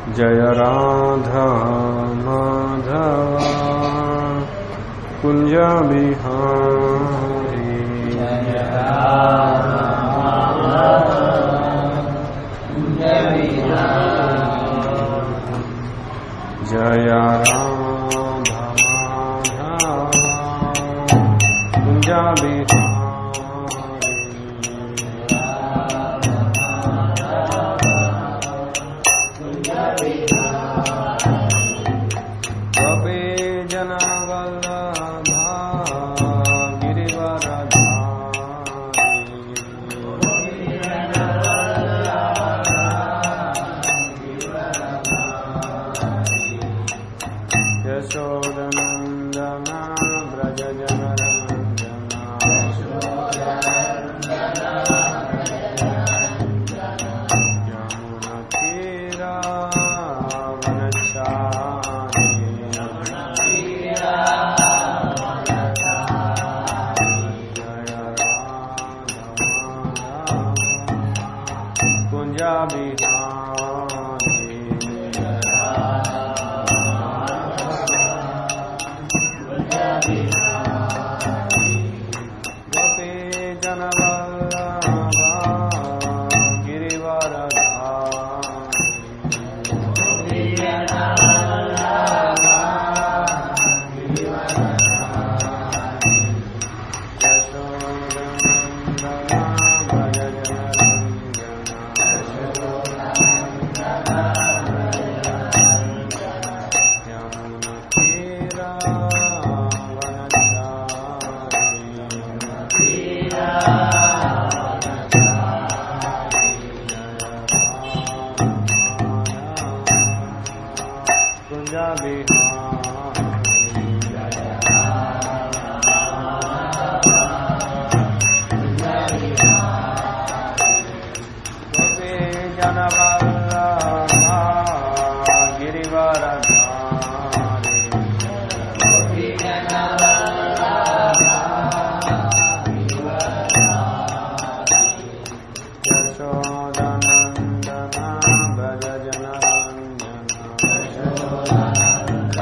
जय राधा माधव कुञ्ज बिहारी जय राधा माधव कुञ्ज बिहारी कपि जनवल्लभा गिरिवरधारी यशोदनन्दना व्रजजनरञ्जना Punjabi Gopi Janavallabha Girivaradhari Punjabi Gopi Janavallabha Girivaradhari Yashodanandana Braja Janarandana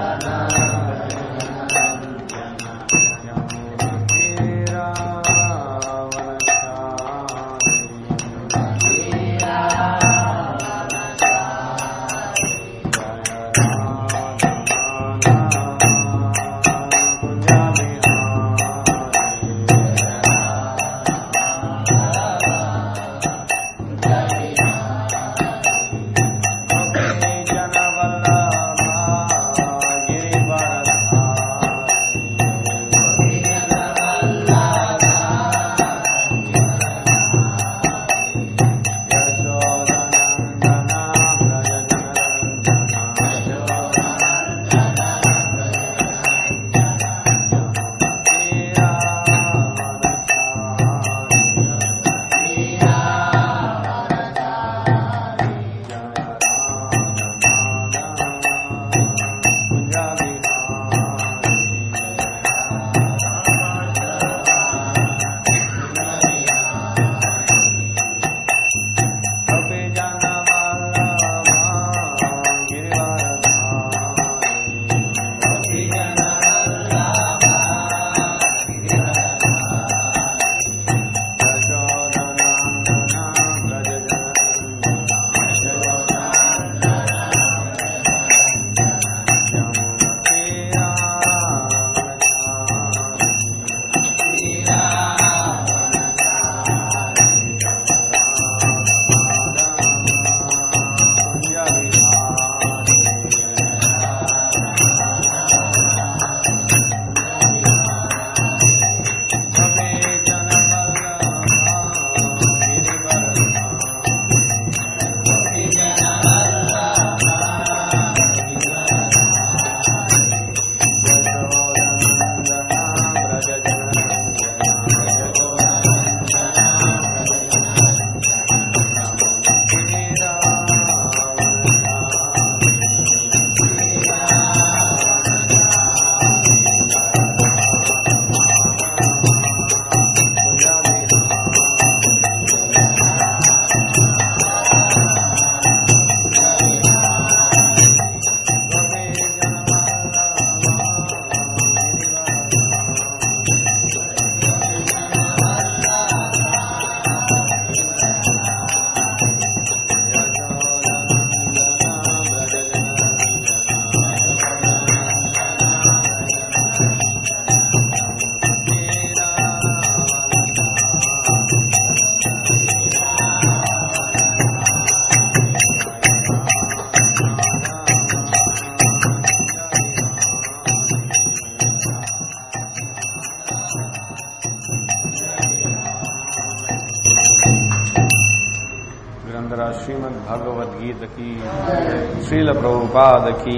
Srila Prabhupada కీ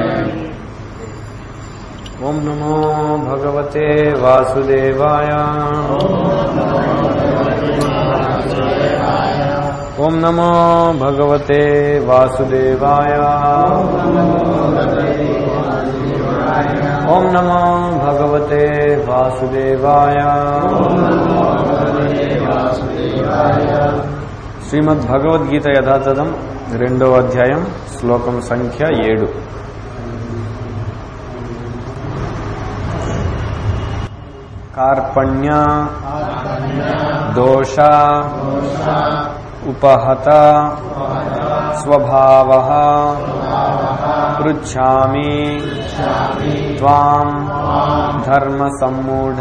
ఓం నమో భగవతే వాసుదేవాయ ఓం నమో భగవతే వాసుదేవాయ ఓం నమో భగవతే వాసుదేవాయ శ్రీమద్ భగవద్గీత యథాతథం రెండో అధ్యాయం శ్లోకం సంఖ్య ఏడు కార్పణ్య దోష ఉపహత స్వభావ పృచ్ఛామి త్వాం ధర్మ సమ్మూఢ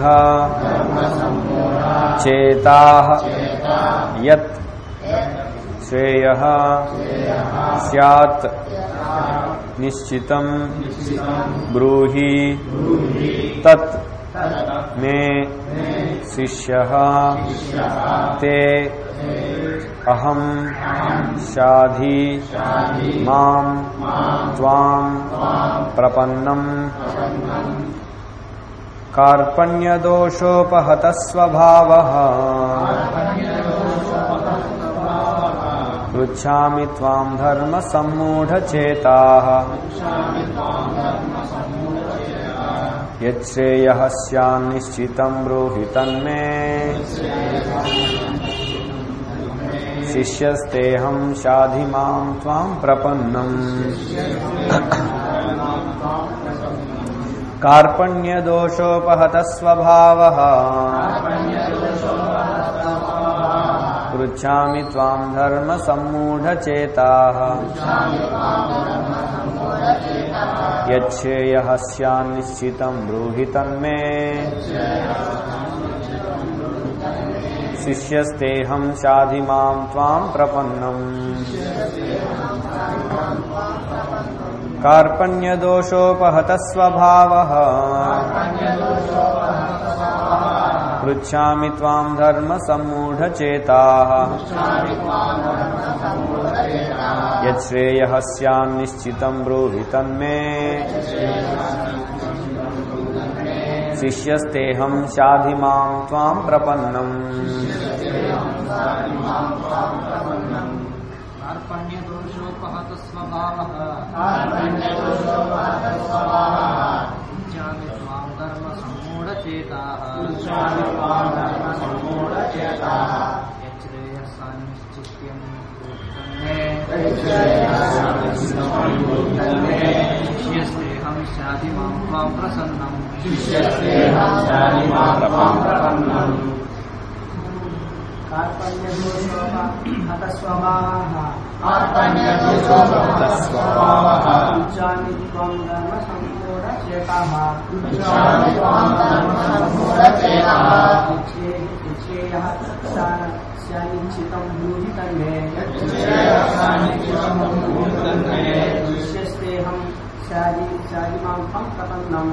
చేతా యత్ శ్రేయ స్యాత్ నిశ్చితం బ్రూహి తత్ మే శిష్య తే అహం షాధి మాం త్వాం ప్రపన్నం కార్పణ్యదోషోపహత స్వభావ పృచ్ఛామి త్వాం ధర్మ సమ్మూఢచేతా యచ్చేయ స్యాన్నిశ్చితం బ్రూహి తన్మే శిష్యస్తేహం షాధి మాం త్వాం ప్రపన్నం కార్పణ్యదోషోపహత స్వభావ పృచ్ఛామి త్వాం ధర్మ సమ్మూఢచేతా యచ్చేయ స్యాన్నిశ్చితం బ్రూహి తన్మే శిష్యస్తేహం షాధి మాం త్వాం ప్రపన్నం కార్పణ్యదోషోపహత స్వభావ పృచ్ఛామి త్వాం ధర్మ సమ్మూఢచేతా యచ్రేయ స్యాన్నిశ్చితం బ్రూహి తన్మే శిష్యస్తేహం షాధి మాం త్వాం ప్రపన్నం కార్పణ్యదోషోపహత స్వభావ ఇచ్చామి త్వాం ధర్మ సమ్మూఢచేతా యచ్రేయస్సాన్నిశ్చిత్యం శిష్యస్తేహం శాధి మాం త్వాం ప్రసన్నం కార్పణ్యదోషోపహత స్వభావః ఉచ్చామి త్వం ధర్మ సంపూర్ణచేతః నిశ్చేయः స్యానిశ్చితం బ్రూహి తన్మే శిష్యస్తేహం శాది శాది మాం త్వం ప్రపన్నం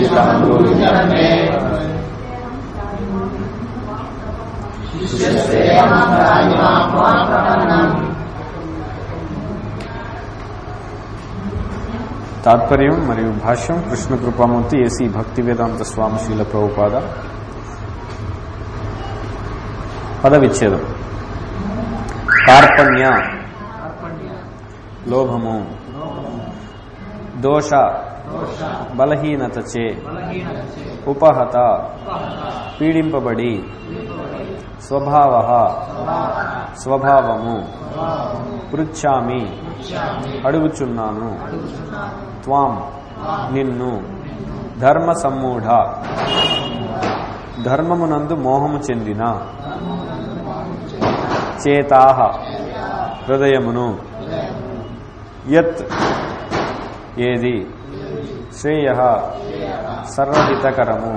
निश्चितं गुरुजन मे తాత్పర్యం మరియు భాష్యం కృష్ణ కృపామూర్తి ఏసీ భక్తి వేదాంత స్వామి శీల ప్రభుపాద పదవిచ్ఛేదం కార్పణ్య కార్పణ్య లోభము దోష దోష బలహీనతచే బలహీనచే ఉపహత ఉపహత పీడింపబడి విలువబడి స్వభావ స్వభావ స్వభావము స్వభావము పృచ్ఛామి ముఖ్యామి అడుగుచున్నాను అడుగుతున్నాను త్వాం నిన్ను ధర్మ సమ్మూఢ ధర్మమునందు మోహము చెందిన చేతాహ హృదయమును యత్ ఏది శ్రేయ సర్వహితకరము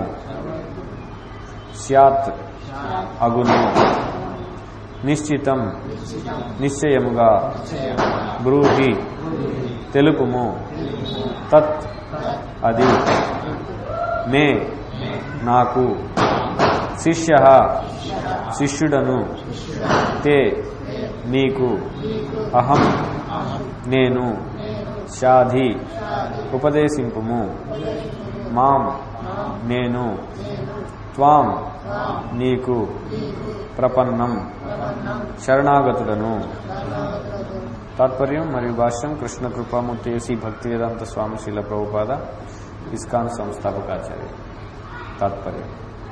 స్యాత్ అగును నిశ్చితం నిశ్చయముగా బ్రూహి తెలుపుము తత్ అది మే నాకు శిష్య శిష్యుడను తే నీకు అహం నేను షాధి ఉపదేశింపుము మాం నేను త్వాం నీకు ప్రపన్నం శరణాగతుడను తాత్పర్యం మరియు భాష్యం కృష్ణ కృపామూర్తి శ్రీ భక్తి వేదాంత స్వామి శీల ప్రభుపాద ఇస్కాన్ సంస్థాపకాచార్య తాత్పర్యం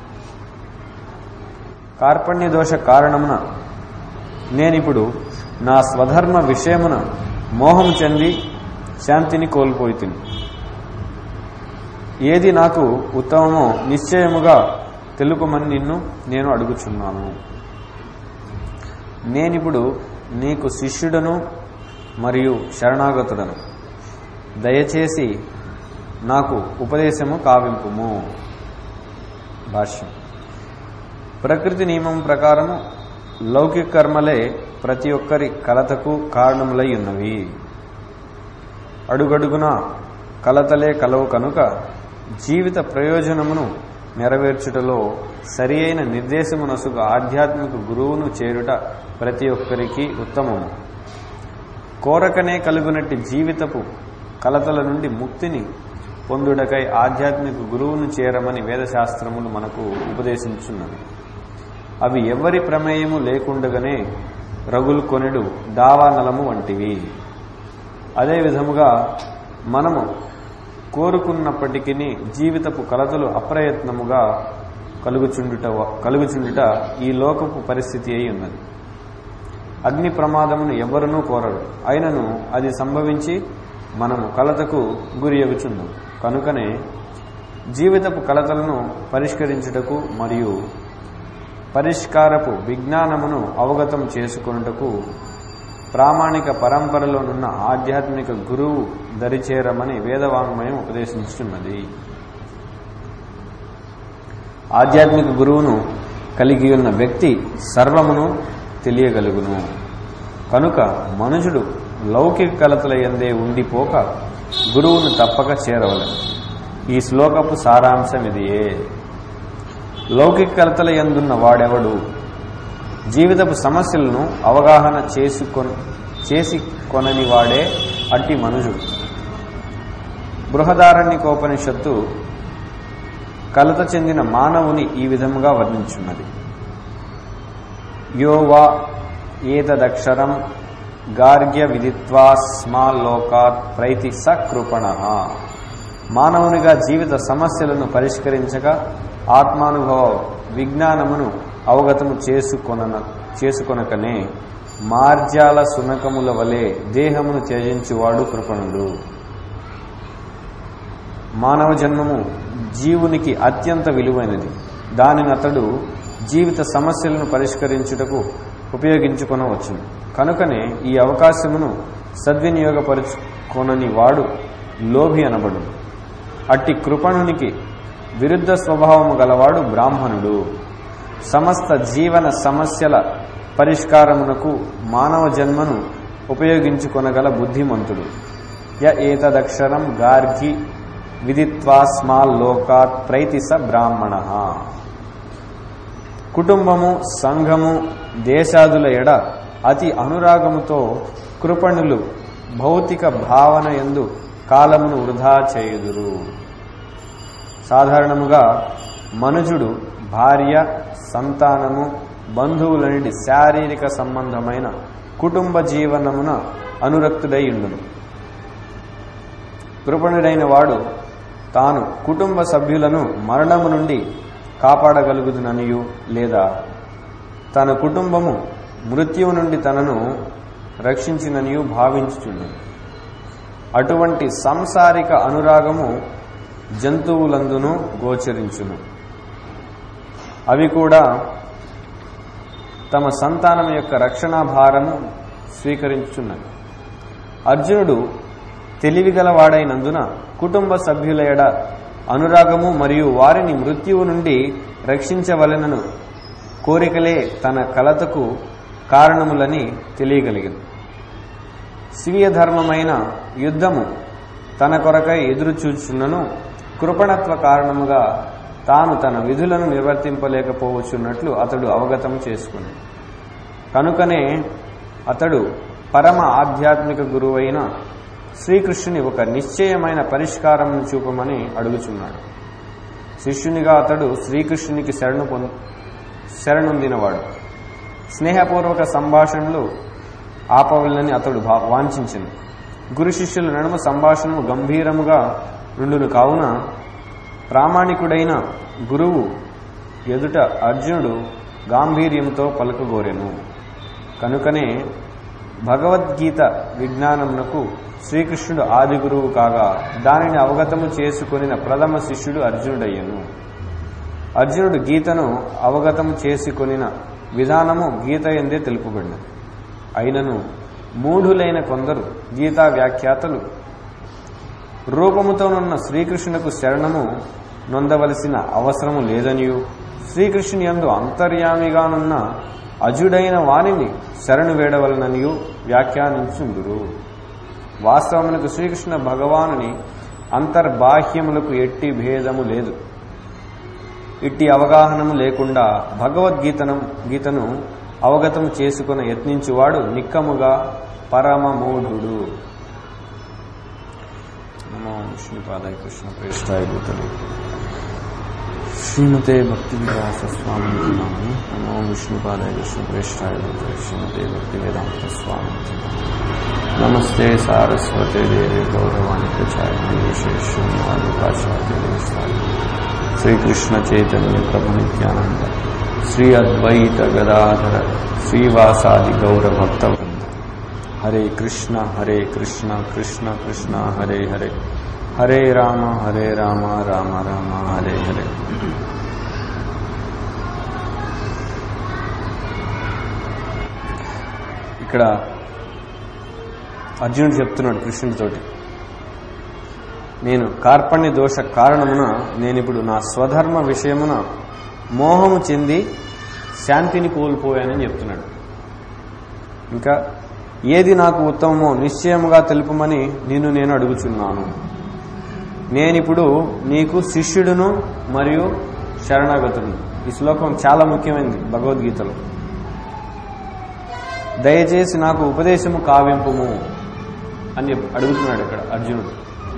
కార్పణ్య దోష కారణమున నేనిప్పుడు నా స్వధర్మ విషయమున మోహం చెంది శాంతిని కోల్పోయితిని ఏది నాకు ఉత్తమమో నిశ్చయముగా తెలుపమని నిన్ను నేను అడుగుచున్నాను నేనిప్పుడు నీకు శిష్యుడను మరియు శరణాగతుడను దయచేసి నాకు ఉపదేశము కావింపుము భాష్యం ప్రకృతి నియమం ప్రకారము లౌకిక కర్మలే ప్రతి ఒక్కరి కలతకు కారణములై ఉన్నవి అడుగడుగున కలతలే కలవు కనుక జీవిత ప్రయోజనమును నెరవేర్చుటలో సరి అయిన నిర్దేశమునసుగా ఆధ్యాత్మిక గురువును చేరుట ప్రతి ఒక్కరికి ఉత్తమము కోరకనే కలుగునట్టి జీవితపు కలతల నుండి ముక్తిని పొందుటకై ఆధ్యాత్మిక గురువును చేరమని వేదశాస్త్రములు మనకు ఉపదేశించున్నవి అవి ఎవరి ప్రమేయము లేకుండగానే రగులు కొనెడు దావానలము వంటివి అదే విధముగా మనము కోరుకున్నప్పటికీ జీవితపు కలతలు అప్రయత్నముగా కలుగుచుండుట కలుగుచుండుట ఈ లోకపు పరిస్థితి అయి ఉన్నది అగ్ని ప్రమాదమును ఎవరునూ కోరరు అయినను అది సంభవించి మనము కలతకు గురి అగుచున్నాం కనుకనే జీవితపు కలతలను పరిష్కరించుటకు మరియు పరిష్కారపు విజ్ఞానమును అవగతం చేసుకొనుటకు ప్రామాణిక పరంపరలోనున్న ఆధ్యాత్మిక గురువు దరిచేరమని వేదవాంగ్మయం ఉపదేశించుతున్నది ఆధ్యాత్మిక గురువును కలిగి ఉన్న వ్యక్తి సర్వమును తెలియగలుగును కనుక మనుషుడు లౌకిక కలతల ఎందే ఉండిపోక గురువును తప్పక చేరవలను ఈ శ్లోకపు సారాంశం ఇదియే లౌకిక కలతల ఎందున్న వాడెవడు జీవితపు సమస్యలను అవగాహన చేసుకొని చేసి కొనని వాడే అట్టి మనుజుడు బృహదారణ్యకోపనిషత్తు కలత చెందిన మానవుని ఈ విధముగా వర్ణించున్నది యో వా ఏతదక్షరం గార్గ్య విదిత్వా స్మాలోకాత్ ప్రైతి సకృపణ మానవునిగా జీవిత సమస్యలను పరిష్కరించక ఆత్మానుభవ విజ్ఞానమును అవగతము చేసుకొన చేసుకొనకనే మార్జాల సునకముల వలె దేహమును త్యజించువాడు కృపణుడు మానవ జన్మము జీవునికి అత్యంత విలువైనది దానిని అతడు జీవిత సమస్యలను పరిష్కరించుటకు ఉపయోగించుకొనవచ్చును కనుకనే ఈ అవకాశమును సద్వినియోగపరుచుకొనని వాడు లోభి అనబడు అట్టి కృపణునికి విరుద్ధ స్వభావము గలవాడు బ్రాహ్మణుడు సమస్త జీవన సమస్యల పరిష్కారమునకు మానవ జన్మను ఉపయోగించుకొనగల బుద్ధిమంతుడు య ఏతదక్షరం గార్గి విదిత్వాస్మాల్లోకాత్ ప్రైతి స బ్రాహ్మణ కుటుంబము సంఘము దేశాదుల ఎడ అతి అనురాగముతో కృపణులు భౌతిక భావన ఎందు కాలమును వృధా చేయుదురు సాధారణముగా మనుజుడు భార్య సంతానము బంధువుల నుండి శారీరక సంబంధమైన కుటుంబ జీవనమున అనురక్తుడై ఉండును కృపణుడైన వాడు తాను కుటుంబ సభ్యులను మరణము నుండి కాపాడగలుగుతుననియు లేదా తన కుటుంబము మృత్యువు నుండి తనను రక్షించిననియు భావించుచుండు అటువంటి సంసారిక అనురాగము జంతువులందును గోచరించును అవి కూడా తమ సంతానం యొక్క రక్షణా భారము స్వీకరించుచున్నవి అర్జునుడు తెలివిగలవాడైనందున కుటుంబ సభ్యుల ఎడ అనురాగము మరియు వారిని మృత్యువు నుండి రక్షించవలెనను కోరికలే తన కలతకు కారణములని తెలియగలిగింది స్వీయ ధర్మమైన యుద్ధము తన కొరకై ఎదురుచూచున్నను కృపణత్వ కారణముగా తాను తన విధులను నిర్వర్తింపలేకపోవచ్చున్నట్లు అతడు అవగతం చేసుకుని కనుకనే అతడు పరమ ఆధ్యాత్మిక గురువైన శ్రీకృష్ణుని ఒక నిశ్చయమైన పరిష్కారం చూపమని అడుగుచున్నాడు శిష్యునిగా అతడు శ్రీకృష్ణునికి శరణు పొంద శరణొందినవాడు స్నేహపూర్వక సంభాషణలు ఆపవలనని అతడు భా- వాంఛించింది గురు శిష్యుల నడుమ సంభాషణము గంభీరముగా నుండును కావున ప్రామాణికుడైన గురువు ఎదుట అర్జునుడు గాంభీర్యంతో పలుకగోరెను కనుకనే భగవద్గీత విజ్ఞానమునకు శ్రీకృష్ణుడు ఆది గురువు కాగా దానిని అవగతము చేసుకొనిన ప్రథమ శిష్యుడు అర్జునుడయ్యను అర్జునుడు గీతను అవగతము చేసుకొనిన విధానము గీత ఎందే తెలుపబడినది అయినను మూఢులైన కొందరు గీతా వ్యాఖ్యాతలు రూపముతోనున్న శ్రీకృష్ణునకు శరణము నొందవలసిన అవసరము లేదనియు శ్రీకృష్ణుని యందు అంతర్యామిగానున్న అజుడైన వాణిని శరణు వేడవలననియు వ్యాఖ్యానించుందురు వాస్తవమునకు శ్రీకృష్ణ భగవానుని అంతర్బాహ్యములకు ఎట్టి భేదము లేదు ఇట్టి అవగాహనము లేకుండా భగవద్గీతను గీతను అవగతము చేసుకుని యత్నించువాడు నిక్కముగా పరమమూఢుడు నమో విష్ణుపాదాయ కృష్ణ ప్రేష్టాయ భూతలే శ్రీమతే భక్తి వికాస స్వామి నామని నమో విష్ణుపాదాయ కృష్ణ ప్రేష్టాయ భూతలే శ్రీమతే భక్తి వేదాంత స్వామి నమస్తే సారస్వతే దేవి గౌరవాణి ప్రచారిణి విశేషాచార్య శ్రీకృష్ణ చైతన్య ప్రభు నిత్యానంద శ్రీ అద్వైత గదాధర శ్రీవాసాది గౌర భక్త వృంద హరే కృష్ణ హరే కృష్ణ కృష్ణ కృష్ణ హరే హరే హరే రామ హరే రామ రామ రామ హరే హరే ఇక్కడ అర్జునుడు చెప్తున్నాడు కృష్ణుడితోటి నేను కార్పణ్య దోష కారణమున నేనిప్పుడు నా స్వధర్మ విషయమున మోహము చెంది శాంతిని కోల్పోయానని చెప్తున్నాడు ఇంకా ఏది నాకు ఉత్తమమో నిశ్చయముగా తెలుపమని నిన్ను నేను అడుగుచున్నాను నేనిప్పుడు నీకు శిష్యుడును మరియు శరణాగతుడు ఈ శ్లోకం చాలా ముఖ్యమైనది భగవద్గీతలో దయచేసి నాకు ఉపదేశము కావింపుము అని అడుగుతున్నాడు ఇక్కడ అర్జునుడు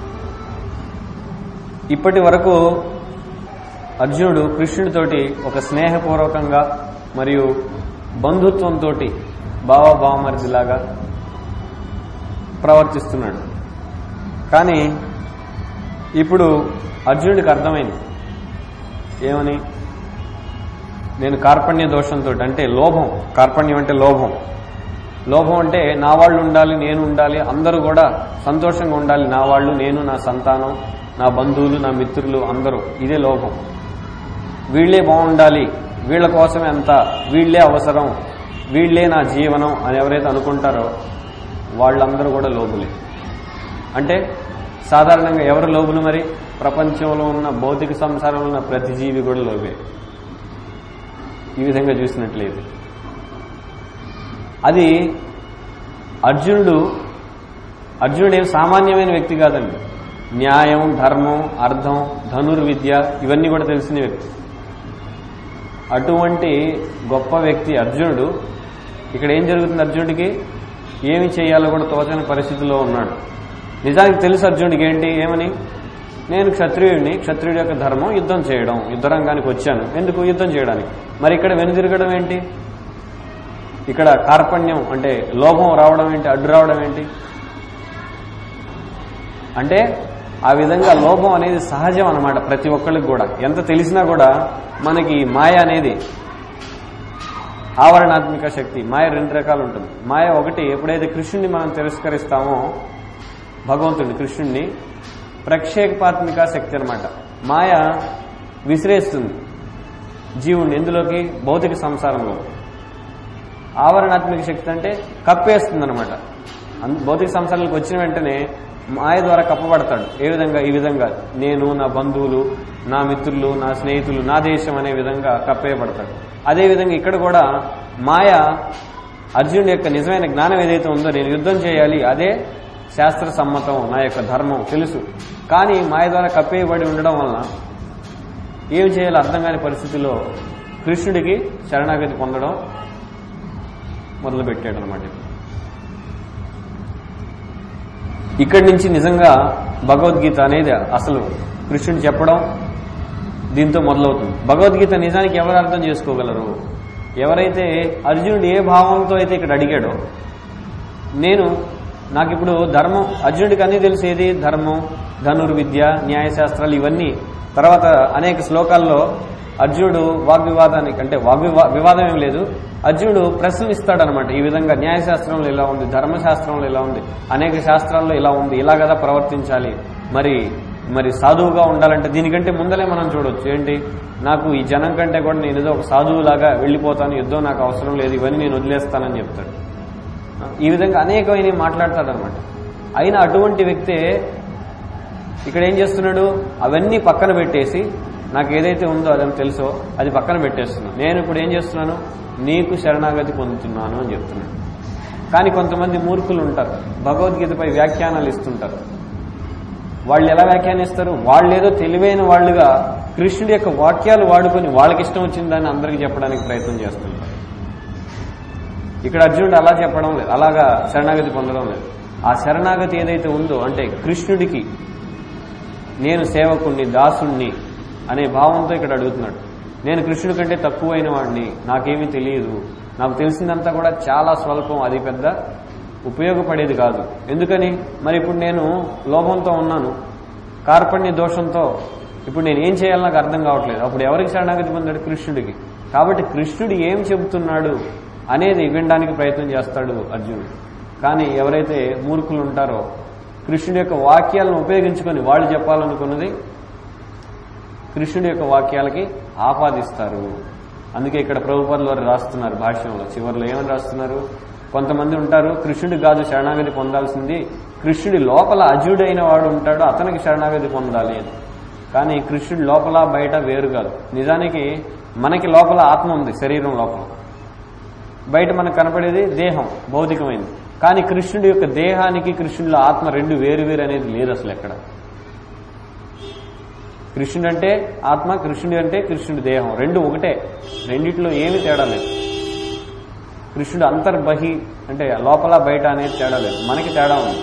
ఇప్పటి వరకు అర్జునుడు కృష్ణుడితోటి ఒక స్నేహపూర్వకంగా మరియు బంధుత్వంతో బావబామర్దిలాగా ప్రవర్తిస్తున్నాడు కానీ ఇప్పుడు అర్జునుడికి అర్థమైంది ఏమని నేను కార్పణ్య దోషంతో అంటే లోభం కార్పణ్యం అంటే లోభం లోభం అంటే నా వాళ్ళు ఉండాలి నేను ఉండాలి అందరూ కూడా సంతోషంగా ఉండాలి నా వాళ్ళు నేను నా సంతానం నా బంధువులు నా మిత్రులు అందరూ ఇదే లోభం వీళ్ళే బాగుండాలి వీళ్ళ కోసమే అంత వీళ్ళే అవసరం వీళ్ళే నా జీవనం అని ఎవరైతే అనుకుంటారో వాళ్ళందరూ కూడా లోబులే అంటే సాధారణంగా ఎవరు లోబులు మరి ప్రపంచంలో ఉన్న భౌతిక సంసారంలో ఉన్న ప్రతి జీవి కూడా లోబే ఈ విధంగా చూసినట్లయితే అది అర్జునుడు అర్జునుడు ఏం సామాన్యమైన వ్యక్తి కాదండి న్యాయం ధర్మం అర్థం ధనుర్విద్య ఇవన్నీ కూడా తెలిసిన వ్యక్తి అటువంటి గొప్ప వ్యక్తి అర్జునుడు ఇక్కడ ఏం జరుగుతుంది అర్జునుడికి ఏమి చేయాలో కూడా తోచని పరిస్థితిలో ఉన్నాడు నిజానికి తెలుసు అర్జునుడికి ఏంటి ఏమని నేను క్షత్రియుడిని క్షత్రియుడి యొక్క ధర్మం యుద్ధం చేయడం యుద్ధరంగానికి వచ్చాను ఎందుకు యుద్ధం చేయడానికి మరి ఇక్కడ వెనుదిరగడం ఏంటి ఇక్కడ కార్పణ్యం అంటే లోభం రావడం ఏంటి అడ్డు రావడం ఏంటి అంటే ఆ విధంగా లోభం అనేది సహజం అన్నమాట ప్రతి ఒక్కళ్ళకి కూడా ఎంత తెలిసినా కూడా మనకి ఈ మాయ అనేది ఆవరణాత్మిక శక్తి మాయ రెండు రకాలు ఉంటుంది మాయ ఒకటి ఎప్పుడైతే కృష్ణుని మనం తిరస్కరిస్తామో భగవంతుడిని కృష్ణుణ్ణి ప్రక్షేపాత్మిక శక్తి అన్నమాట మాయ విసిరేస్తుంది జీవుణ్ణి ఎందులోకి భౌతిక సంసారంలో ఆవరణాత్మిక శక్తి అంటే కప్పేస్తుంది అనమాట భౌతిక సంసారాలకు వచ్చిన వెంటనే మాయ ద్వారా కప్పబడతాడు ఏ విధంగా ఈ విధంగా నేను నా బంధువులు నా మిత్రులు నా స్నేహితులు నా దేశం అనే విధంగా కప్పేయబడతాడు అదే విధంగా ఇక్కడ కూడా మాయ అర్జునుడి యొక్క నిజమైన జ్ఞానం ఏదైతే ఉందో నేను యుద్ధం చేయాలి అదే శాస్త్ర సమ్మతం నా యొక్క ధర్మం తెలుసు కానీ మాయ ద్వారా కప్పేయబడి ఉండడం వలన ఏం చేయాలో అర్థం కాని పరిస్థితిలో కృష్ణుడికి శరణాగతి పొందడం మొదలుపెట్టాడు అనమాట ఇక్కడి నుంచి నిజంగా భగవద్గీత అనేది అసలు కృష్ణుడు చెప్పడం దీంతో మొదలవుతుంది భగవద్గీత నిజానికి ఎవరు అర్థం చేసుకోగలరు ఎవరైతే అర్జునుడు ఏ భావంతో అయితే ఇక్కడ అడిగాడో నేను నాకు ఇప్పుడు ధర్మం అర్జునుడికి అన్నీ తెలిసి ఏది ధర్మం ధనుర్విద్య న్యాయశాస్త్రాలు ఇవన్నీ తర్వాత అనేక శ్లోకాల్లో అర్జునుడు వాగ్వివాదానికి అంటే వాగ్వివా వివాదం ఏం లేదు అర్జునుడు ప్రశ్నలు ఇస్తాడనమాట ఈ విధంగా న్యాయశాస్త్రంలో ఇలా ఉంది ధర్మశాస్త్రంలో ఇలా ఉంది అనేక శాస్త్రాల్లో ఇలా ఉంది ఇలా కదా ప్రవర్తించాలి మరి మరి సాధువుగా ఉండాలంటే దీనికంటే ముందలే మనం చూడొచ్చు ఏంటి నాకు ఈ జనం కంటే కూడా నేను ఏదో ఒక సాధువులాగా వెళ్ళిపోతాను యుద్ధం నాకు అవసరం లేదు ఇవన్నీ నేను వదిలేస్తానని చెప్తాడు ఈ విధంగా అనేకమైన మాట్లాడతాడనమాట అయినా అటువంటి వ్యక్తే ఇక్కడ ఏం చేస్తున్నాడు అవన్నీ పక్కన పెట్టేసి నాకు ఏదైతే ఉందో అదని తెలుసో అది పక్కన పెట్టేస్తున్నాను నేను ఇప్పుడు ఏం చేస్తున్నాను నీకు శరణాగతి పొందుతున్నాను అని చెప్తున్నాను కానీ కొంతమంది మూర్ఖులు ఉంటారు భగవద్గీతపై వ్యాఖ్యానాలు ఇస్తుంటారు వాళ్ళు ఎలా వ్యాఖ్యానిస్తారు వాళ్ళు ఏదో తెలివైన వాళ్ళుగా కృష్ణుడి యొక్క వాక్యాలు వాడుకొని వాళ్ళకి ఇష్టం వచ్చిందని అందరికీ చెప్పడానికి ప్రయత్నం చేస్తుంటారు ఇక్కడ అర్జునుడు అలా చెప్పడం లేదు అలాగా శరణాగతి పొందడం లేదు ఆ శరణాగతి ఏదైతే ఉందో అంటే కృష్ణుడికి నేను సేవకుణ్ణి దాసుణ్ణి అనే భావంతో ఇక్కడ అడుగుతున్నాడు నేను కృష్ణుడి కంటే తక్కువైన వాడిని నాకేమీ తెలియదు నాకు తెలిసిందంతా కూడా చాలా స్వల్పం అది పెద్ద ఉపయోగపడేది కాదు ఎందుకని మరి ఇప్పుడు నేను లోభంతో ఉన్నాను కార్పణ్య దోషంతో ఇప్పుడు నేను ఏం చేయాలో నాకు అర్థం కావట్లేదు అప్పుడు ఎవరికి శరణాగతి పొందాడు కృష్ణుడికి కాబట్టి కృష్ణుడు ఏం చెబుతున్నాడు అనేది వినడానికి ప్రయత్నం చేస్తాడు అర్జునుడు కానీ ఎవరైతే మూర్ఖులు ఉంటారో కృష్ణుడి యొక్క వాక్యాలను ఉపయోగించుకొని వాళ్ళు చెప్పాలనుకున్నది కృష్ణుడి యొక్క వాక్యాలకి ఆపాదిస్తారు అందుకే ఇక్కడ ప్రభుపదులు వారు రాస్తున్నారు భాష్యంలో చివరిలో ఏమని రాస్తున్నారు కొంతమంది ఉంటారు కృష్ణుడి కాదు శరణాగతి పొందాల్సింది కృష్ణుడి లోపల అజుడైన వాడు ఉంటాడు అతనికి శరణాగతి పొందాలి అని కానీ కృష్ణుడి లోపల బయట వేరు కాదు నిజానికి మనకి లోపల ఆత్మ ఉంది శరీరం లోపల బయట మనకు కనపడేది దేహం భౌతికమైంది కానీ కృష్ణుడి యొక్క దేహానికి కృష్ణుడిలో ఆత్మ రెండు వేరు వేరు అనేది లేదు అసలు ఎక్కడ కృష్ణుడు అంటే ఆత్మ కృష్ణుడి అంటే కృష్ణుడి దేహం రెండు ఒకటే రెండిట్లో ఏమి తేడా లేదు కృష్ణుడు అంతర్బహి అంటే లోపల బయట అనేది తేడా లేదు మనకి తేడా ఉంది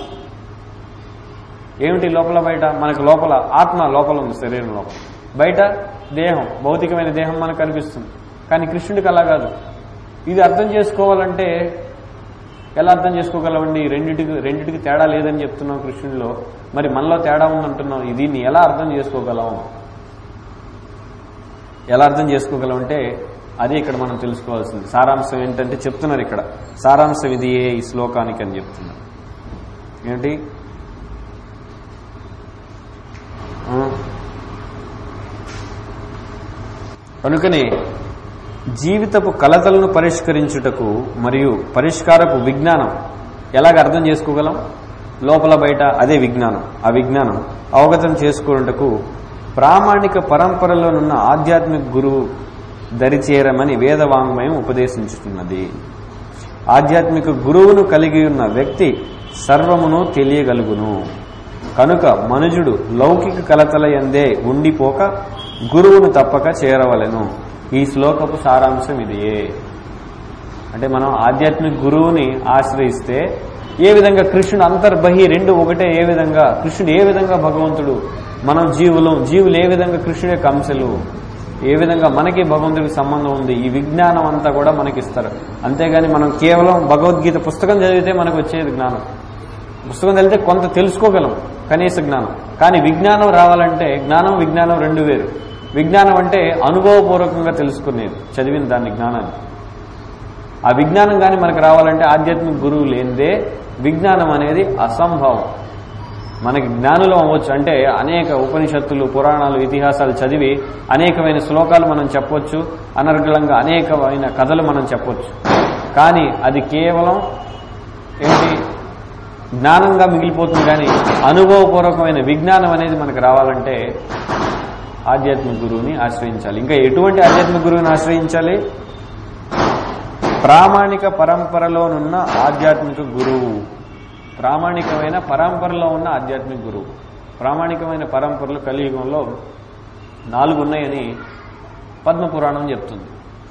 ఏమిటి లోపల బయట మనకు లోపల ఆత్మ లోపల ఉంది శరీరం లోపల బయట దేహం భౌతికమైన దేహం మనకు కనిపిస్తుంది కానీ కృష్ణుడికి అలా కాదు ఇది అర్థం చేసుకోవాలంటే ఎలా అర్థం చేసుకోగలమండి ఈ రెండిటికి రెండిటికి తేడా లేదని చెప్తున్నాం కృష్ణుడిలో మరి మనలో తేడా ఉందంటున్నాం దీన్ని ఎలా అర్థం చేసుకోగలం ఎలా అర్థం చేసుకోగలం అంటే అదే ఇక్కడ మనం తెలుసుకోవాల్సింది సారాంశం ఏంటంటే చెప్తున్నారు ఇక్కడ సారాంశం ఇది ఏ ఈ శ్లోకానికి అని చెప్తున్నారు ఏంటి ఆ. కనుకనే జీవితపు కలతలను పరిష్కరించుటకు మరియు పరిష్కారపు విజ్ఞానం ఎలాగ అర్థం చేసుకోగలం లోపల బయట అదే విజ్ఞానం ఆ విజ్ఞానం అవగతం చేసుకున్నటకు ప్రామాణిక పరంపరలోనున్న ఆధ్యాత్మిక గురువు దరిచేరమని వేదవాంగ్మయం ఉపదేశించుతున్నది ఆధ్యాత్మిక గురువును కలిగి ఉన్న వ్యక్తి సర్వమును తెలియగలుగును కనుక మనుజుడు లౌకిక కలతల ఎందే ఉండిపోక గురువును తప్పక చేరవలెను ఈ శ్లోకపు సారాంశం ఇదియే అంటే మనం ఆధ్యాత్మిక గురువుని ఆశ్రయిస్తే ఏ విధంగా కృష్ణుడు అంతర్బహి రెండు ఒకటే ఏ విధంగా కృష్ణుడు ఏ విధంగా భగవంతుడు మనం జీవులు జీవులు ఏ విధంగా కృష్ణుడి యొక్క అంశలు ఏ విధంగా మనకి భగవంతుడికి సంబంధం ఉంది ఈ విజ్ఞానం అంతా కూడా మనకి ఇస్తారు అంతేగాని మనం కేవలం భగవద్గీత పుస్తకం చదివితే మనకు వచ్చేది జ్ఞానం పుస్తకం చదివితే కొంత తెలుసుకోగలం కనీస జ్ఞానం కానీ విజ్ఞానం రావాలంటే జ్ఞానం విజ్ఞానం రెండు వేరు విజ్ఞానం అంటే అనుభవపూర్వకంగా తెలుసుకునేది చదివిన దాన్ని జ్ఞానాన్ని ఆ విజ్ఞానం కానీ మనకు రావాలంటే ఆధ్యాత్మిక గురువు లేనిదే విజ్ఞానం అనేది అసంభవం మనకి జ్ఞానులు అవ్వచ్చు అంటే అనేక ఉపనిషత్తులు పురాణాలు ఇతిహాసాలు చదివి అనేకమైన శ్లోకాలు మనం చెప్పొచ్చు అనర్గళంగా అనేకమైన కథలు మనం చెప్పొచ్చు కానీ అది కేవలం ఏంటి జ్ఞానంగా మిగిలిపోతుంది కానీ అనుభవపూర్వకమైన విజ్ఞానం అనేది మనకు రావాలంటే ఆధ్యాత్మిక గురువుని ఆశ్రయించాలి ఇంకా ఎటువంటి ఆధ్యాత్మిక గురువుని ఆశ్రయించాలి ప్రామాణిక పరంపరలోనున్న ఆధ్యాత్మిక గురువు ప్రామాణికమైన పరంపరలో ఉన్న ఆధ్యాత్మిక గురువు ప్రామాణికమైన పరంపరలు కలియుగంలో నాలుగు ఉన్నాయని పద్మపురాణం చెప్తుంది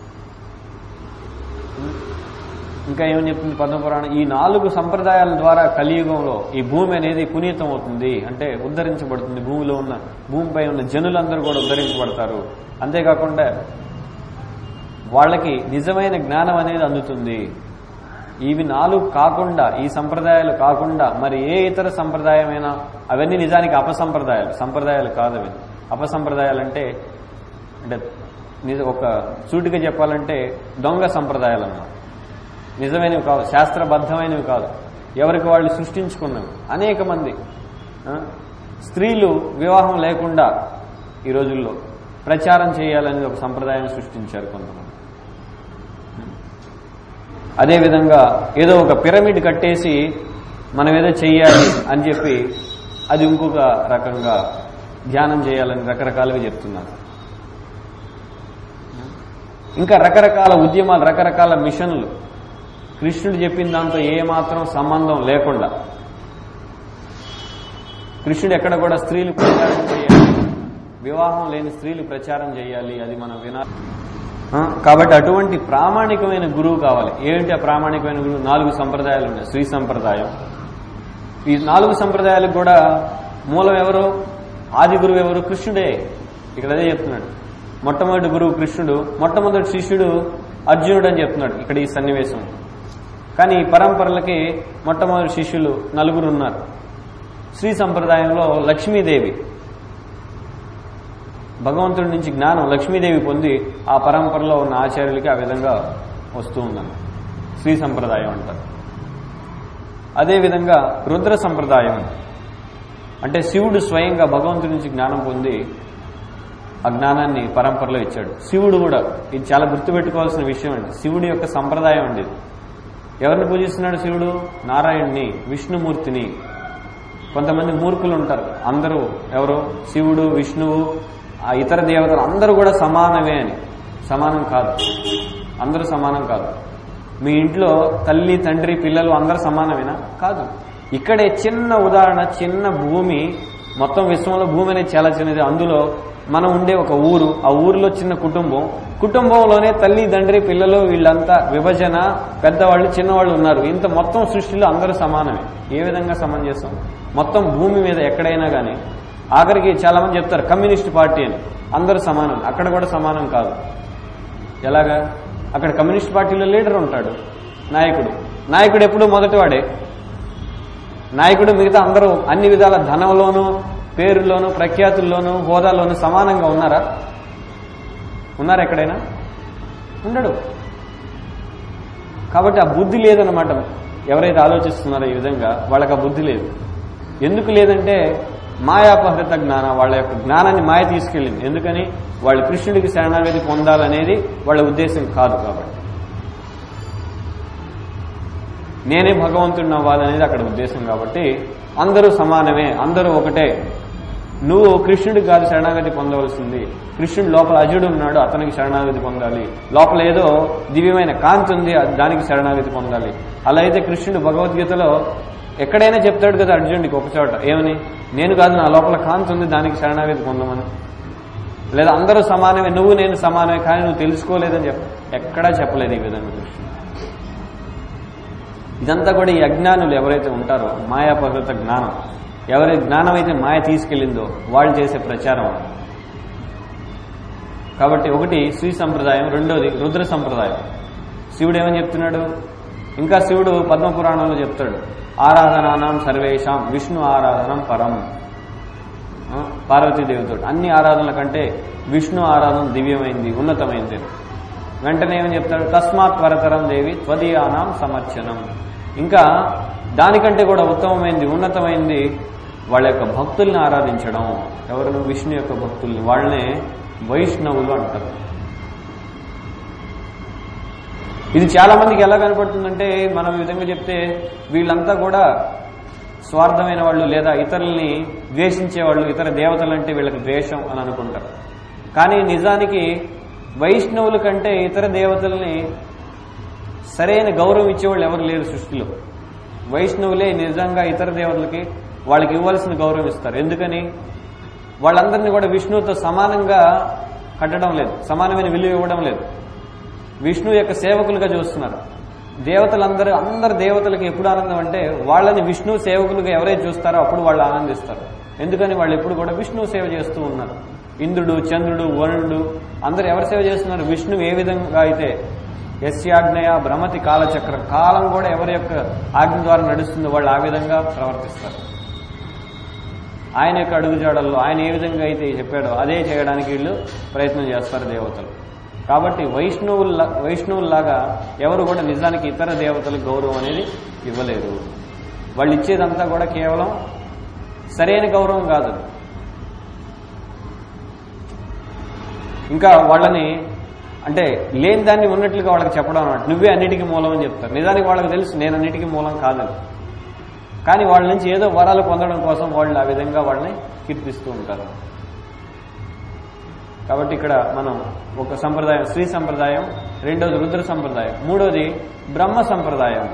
ఇంకా ఏమని చెప్తుంది పద్మపురాణం ఈ నాలుగు సంప్రదాయాల ద్వారా కలియుగంలో ఈ భూమి అనేది పునీతం అవుతుంది అంటే ఉద్ధరించబడుతుంది భూమిలో ఉన్న భూమిపై ఉన్న జనులందరూ కూడా ఉద్ధరించబడతారు అంతేకాకుండా వాళ్ళకి నిజమైన జ్ఞానం అనేది అందుతుంది ఇవి నాలుగు కాకుండా ఈ సంప్రదాయాలు కాకుండా మరి ఏ ఇతర సంప్రదాయమైనా అవన్నీ నిజానికి అపసంప్రదాయాలు సంప్రదాయాలు కాదు అవి అపసంప్రదాయాలు అంటే అంటే నిజ ఒక సూటిగా చెప్పాలంటే దొంగ సంప్రదాయాలు అన్నమాట నిజమైనవి కాదు శాస్త్రబద్ధమైనవి కాదు ఎవరికి వాళ్ళు సృష్టించుకున్నవి అనేక మంది ఆ, స్త్రీలు వివాహం లేకుండా ఈ రోజుల్లో ప్రచారం చేయాలని ఒక సంప్రదాయాన్ని సృష్టించారు కొంతమంది అదేవిధంగా ఏదో ఒక పిరమిడ్ కట్టేసి మనం ఏదో చెయ్యాలి అని చెప్పి అది ఇంకొక రకంగా ధ్యానం చేయాలని రకరకాలుగా చెప్తున్నారు ఇంకా రకరకాల ఉద్యమాలు రకరకాల మిషన్లు కృష్ణుడు చెప్పిన దాంతో ఏమాత్రం సంబంధం లేకుండా కృష్ణుడు ఎక్కడ కూడా స్త్రీలు ప్రచారం చేయాలి వివాహం లేని స్త్రీలు ప్రచారం చేయాలి అది మనం వినాలి ఆ, కాబట్టి అటువంటి ప్రామాణికమైన గురువు కావాలి ఏంటి ఆ ప్రామాణికమైన గురువు నాలుగు సంప్రదాయాలు ఉన్నాయి శ్రీ సంప్రదాయం ఈ నాలుగు సంప్రదాయాలకు కూడా మూలం ఎవరు ఆది గురువు ఎవరు కృష్ణుడే ఇక్కడ అదే చెప్తున్నాడు మొట్టమొదటి గురువు కృష్ణుడు మొట్టమొదటి శిష్యుడు అర్జునుడు అని చెప్తున్నాడు ఇక్కడ ఈ సన్నివేశం కానీ ఈ పరంపరలకి మొట్టమొదటి శిష్యులు నలుగురు ఉన్నారు శ్రీ సంప్రదాయంలో లక్ష్మీదేవి భగవంతుడి నుంచి జ్ఞానం లక్ష్మీదేవి పొంది ఆ పరంపరలో ఉన్న ఆచార్యులకి ఆ విధంగా వస్తూ ఉందన్న శ్రీ సంప్రదాయం అంటారు అదేవిధంగా రుద్ర సంప్రదాయం అంటే శివుడు స్వయంగా భగవంతుడి నుంచి జ్ఞానం పొంది ఆ జ్ఞానాన్ని పరంపరలో ఇచ్చాడు శివుడు కూడా ఇది చాలా గుర్తుపెట్టుకోవాల్సిన విషయం అండి శివుడి యొక్క సంప్రదాయం అండి ఇది ఎవరిని పూజిస్తున్నాడు శివుడు నారాయణ్ణి విష్ణుమూర్తిని కొంతమంది మూర్ఖులు ఉంటారు అందరూ ఎవరు శివుడు విష్ణువు ఆ ఇతర దేవతలు అందరూ కూడా సమానమే అని సమానం కాదు అందరూ సమానం కాదు మీ ఇంట్లో తల్లి తండ్రి పిల్లలు అందరూ సమానమేనా కాదు ఇక్కడే చిన్న ఉదాహరణ చిన్న భూమి మొత్తం విశ్వంలో భూమి అనేది చాలా చిన్నది అందులో మనం ఉండే ఒక ఊరు ఆ ఊరిలో చిన్న కుటుంబం కుటుంబంలోనే తల్లి తండ్రి పిల్లలు వీళ్ళంతా విభజన పెద్దవాళ్ళు చిన్నవాళ్ళు ఉన్నారు ఇంత మొత్తం సృష్టిలో అందరూ సమానమే ఏ విధంగా సమంజసం మొత్తం భూమి మీద ఎక్కడైనా కానీ ఆఖరికి చాలా మంది చెప్తారు కమ్యూనిస్ట్ పార్టీ అని అందరూ సమానం అక్కడ కూడా సమానం కాదు ఎలాగా అక్కడ కమ్యూనిస్ట్ పార్టీలో లీడర్ ఉంటాడు నాయకుడు నాయకుడు ఎప్పుడు మొదటివాడే నాయకుడు మిగతా అందరూ అన్ని విధాల ధనంలోనూ పేరులోను ప్రఖ్యాతుల్లోనూ హోదాలోనూ సమానంగా ఉన్నారా ఉన్నారా ఎక్కడైనా ఉండడు కాబట్టి ఆ బుద్ధి లేదనమాట ఎవరైతే ఆలోచిస్తున్నారో ఈ విధంగా వాళ్ళకి ఆ బుద్ధి లేదు ఎందుకు లేదంటే మాయాపహృత జ్ఞానం వాళ్ళ యొక్క జ్ఞానాన్ని మాయ తీసుకెళ్ళింది ఎందుకని వాళ్ళు కృష్ణుడికి శరణాగతి పొందాలనేది వాళ్ళ ఉద్దేశం కాదు కాబట్టి నేనే భగవంతుడిని అవ్వాలనేది అక్కడ ఉద్దేశం కాబట్టి అందరూ సమానమే అందరూ ఒకటే నువ్వు కృష్ణుడికి కాదు శరణాగతి పొందవలసింది కృష్ణుడు లోపల అజుడు ఉన్నాడు అతనికి శరణాగతి పొందాలి లోపల ఏదో దివ్యమైన కాంతి ఉంది అది దానికి శరణాగతి పొందాలి అలా అయితే కృష్ణుడు భగవద్గీతలో ఎక్కడైనా చెప్తాడు కదా అర్జునుడికి ఒక చోట ఏమని నేను కాదు నా లోపల కాంతి ఉంది దానికి శరణాగతి పొందమని లేదా అందరూ సమానమే నువ్వు నేను సమానమే కానీ నువ్వు తెలుసుకోలేదని చెప్ప ఎక్కడా చెప్పలేదు ఈ విధంగా కృష్ణుడు ఇదంతా కూడా ఈ అజ్ఞానులు ఎవరైతే ఉంటారో మాయాపకృత జ్ఞానం ఎవరి జ్ఞానం అయితే మాయ తీసుకెళ్ళిందో వాళ్ళు చేసే ప్రచారం అది. కాబట్టి ఒకటి శ్రీ సంప్రదాయం రెండోది రుద్ర సంప్రదాయం శివుడు ఏమని చెప్తున్నాడు ఇంకా శివుడు పద్మపురాణంలో చెప్తాడు ఆరాధనానాం సర్వేషాం విష్ణు ఆరాధనం పరం ఆ, పార్వతీదేవితో అన్ని ఆరాధనల కంటే విష్ణు ఆరాధన దివ్యమైంది ఉన్నతమైంది వెంటనే ఏమని చెప్తాడు తస్మాత్ వరతరం దేవి త్వదీయానాం సమర్చనం ఇంకా దానికంటే కూడా ఉత్తమమైంది ఉన్నతమైంది వాళ్ళ యొక్క భక్తుల్ని ఆరాధించడం ఎవరు విష్ణు యొక్క భక్తుల్ని వాళ్ళనే వైష్ణవులు అంటారు ఇది చాలా మందికి ఎలా కనపడుతుందంటే మనం ఈ విధంగా చెప్తే వీళ్ళంతా కూడా స్వార్థమైన వాళ్ళు లేదా ఇతరుల్ని ద్వేషించే వాళ్ళు ఇతర దేవతలంటే వీళ్ళకి ద్వేషం అని అనుకుంటారు కానీ నిజానికి వైష్ణవుల కంటే ఇతర దేవతల్ని సరైన గౌరవం ఇచ్చేవాళ్ళు ఎవరు లేరు సృష్టిలో వైష్ణవులే నిజంగా ఇతర దేవతలకి వాళ్ళకి ఇవ్వాల్సిన గౌరవం ఇస్తారు ఎందుకని వాళ్ళందరినీ కూడా విష్ణువుతో సమానంగా కట్టడం లేదు సమానమైన విలువ ఇవ్వడం లేదు విష్ణు యొక్క సేవకులుగా చూస్తున్నారు దేవతలందరూ అందరు దేవతలకు ఎప్పుడు ఆనందం అంటే వాళ్ళని విష్ణు సేవకులుగా ఎవరైతే చూస్తారో అప్పుడు వాళ్ళు ఆనందిస్తారు ఎందుకని వాళ్ళు ఎప్పుడు కూడా విష్ణు సేవ చేస్తూ ఉన్నారు ఇంద్రుడు చంద్రుడు వరుణుడు అందరు ఎవరు సేవ చేస్తున్నారు విష్ణు ఏ విధంగా అయితే యస్యాజ్ఞయ భ్రమతి కాలచక్రం కాలం కూడా ఎవరి యొక్క ఆజ్ఞ ద్వారా నడుస్తుందో వాళ్ళు ఆ విధంగా ప్రవర్తిస్తారు ఆయన యొక్క అడుగుజాడల్లో ఆయన ఏ విధంగా అయితే చెప్పాడో అదే చేయడానికి వీళ్ళు ప్రయత్నం చేస్తారు దేవతలు కాబట్టి వైష్ణవుల్లా వైష్ణవుల్లాగా ఎవరు కూడా నిజానికి ఇతర దేవతలకు గౌరవం అనేది ఇవ్వలేరు వాళ్ళు ఇచ్చేదంతా కూడా కేవలం సరైన గౌరవం కాదు అది. ఇంకా వాళ్ళని అంటే లేని దాన్ని ఉన్నట్లుగా వాళ్ళకి చెప్పడం అన్నమాట నువ్వే అన్నిటికీ మూలం అని చెప్తారు నిజానికి వాళ్ళకి తెలుసు నేను అన్నిటికీ మూలం కాదని కానీ వాళ్ళ నుంచి ఏదో వరాలు పొందడం కోసం వాళ్ళు ఆ విధంగా వాళ్ళని కీర్తిస్తూ ఉంటారు కాబట్టి ఇక్కడ మనం ఒక సంప్రదాయం శ్రీ సంప్రదాయం రెండోది రుద్ర సంప్రదాయం మూడోది బ్రహ్మ సంప్రదాయం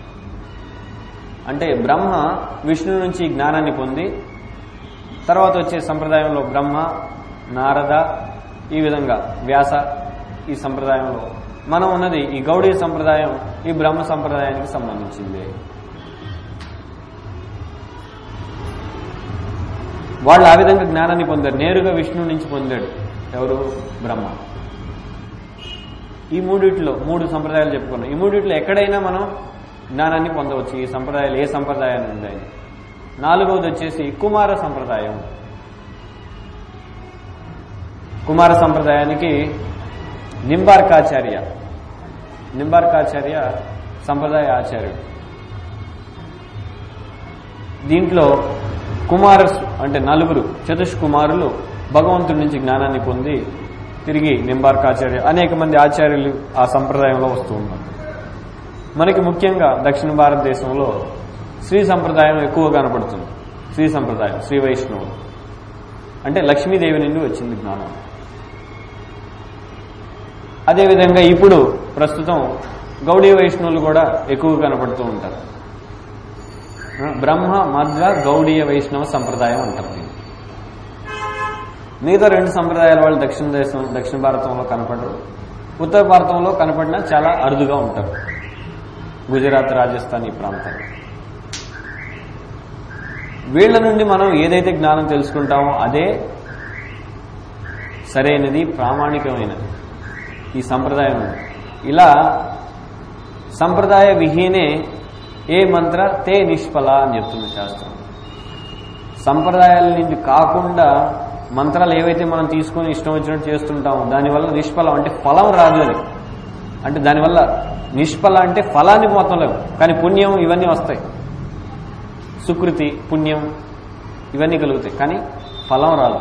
అంటే బ్రహ్మ విష్ణు నుంచి జ్ఞానాన్ని పొంది తర్వాత వచ్చే సంప్రదాయంలో బ్రహ్మ నారద ఈ విధంగా వ్యాస ఈ సంప్రదాయంలో మనం ఉన్నది ఈ గౌడీ సంప్రదాయం ఈ బ్రహ్మ సంప్రదాయానికి సంబంధించింది వాళ్ళు ఆ విధంగా జ్ఞానాన్ని పొందారు నేరుగా విష్ణువు నుంచి పొందాడు ఎవరు బ్రహ్మ ఈ మూడిట్లో మూడు సంప్రదాయాలు చెప్పుకున్నాం ఈ మూడిట్లో ఎక్కడైనా మనం జ్ఞానాన్ని పొందవచ్చు ఈ సంప్రదాయాలు ఏ సంప్రదాయాలు ఉన్నాయి నాలుగవది వచ్చేసి కుమార సంప్రదాయం కుమార సంప్రదాయానికి నింబార్కాచార్య నింబార్కాచార్య సంప్రదాయ ఆచార్యుడు దీంట్లో కుమార అంటే నలుగురు చతుష్కుమారులు భగవంతుడి నుంచి జ్ఞానాన్ని పొంది తిరిగి నింబార్కాచార్య అనేక మంది ఆచార్యులు ఆ సంప్రదాయంలో వస్తూ ఉన్నారు మనకి ముఖ్యంగా దక్షిణ భారతదేశంలో శ్రీ సంప్రదాయం ఎక్కువ కనపడుతుంది శ్రీ సంప్రదాయం శ్రీ వైష్ణవులు అంటే లక్ష్మీదేవి నుండి వచ్చింది జ్ఞానం అదేవిధంగా ఇప్పుడు ప్రస్తుతం గౌడీ వైష్ణవులు కూడా ఎక్కువ కనపడుతూ ఉంటారు బ్రహ్మ మధ్వ గౌడీయ వైష్ణవ సంప్రదాయం అంటారు దీన్ని మిగతా రెండు సంప్రదాయాల వాళ్ళు దక్షిణ దేశం దక్షిణ భారతంలో కనపడరు ఉత్తర భారతంలో కనపడినా చాలా అరుదుగా ఉంటారు గుజరాత్ రాజస్థాన్ ఈ ప్రాంతం వీళ్ళ నుండి మనం ఏదైతే జ్ఞానం తెలుసుకుంటామో అదే సరైనది ప్రామాణికమైనది ఈ సంప్రదాయం ఉంది. ఇలా సంప్రదాయ విహీనే ఏ మంత్ర తే నిష్ఫల అని చెప్తుంది శాస్త్రం సంప్రదాయాల నుండి కాకుండా మంత్రాలు ఏవైతే మనం తీసుకొని ఇష్టం వచ్చినట్టు చేస్తుంటామో దానివల్ల నిష్ఫలం అంటే ఫలం రాదు అని అంటే దానివల్ల నిష్ఫల అంటే ఫలానికి మొత్తం లేవు కానీ పుణ్యం ఇవన్నీ వస్తాయి సుకృతి పుణ్యం ఇవన్నీ కలుగుతాయి కానీ ఫలం రాదు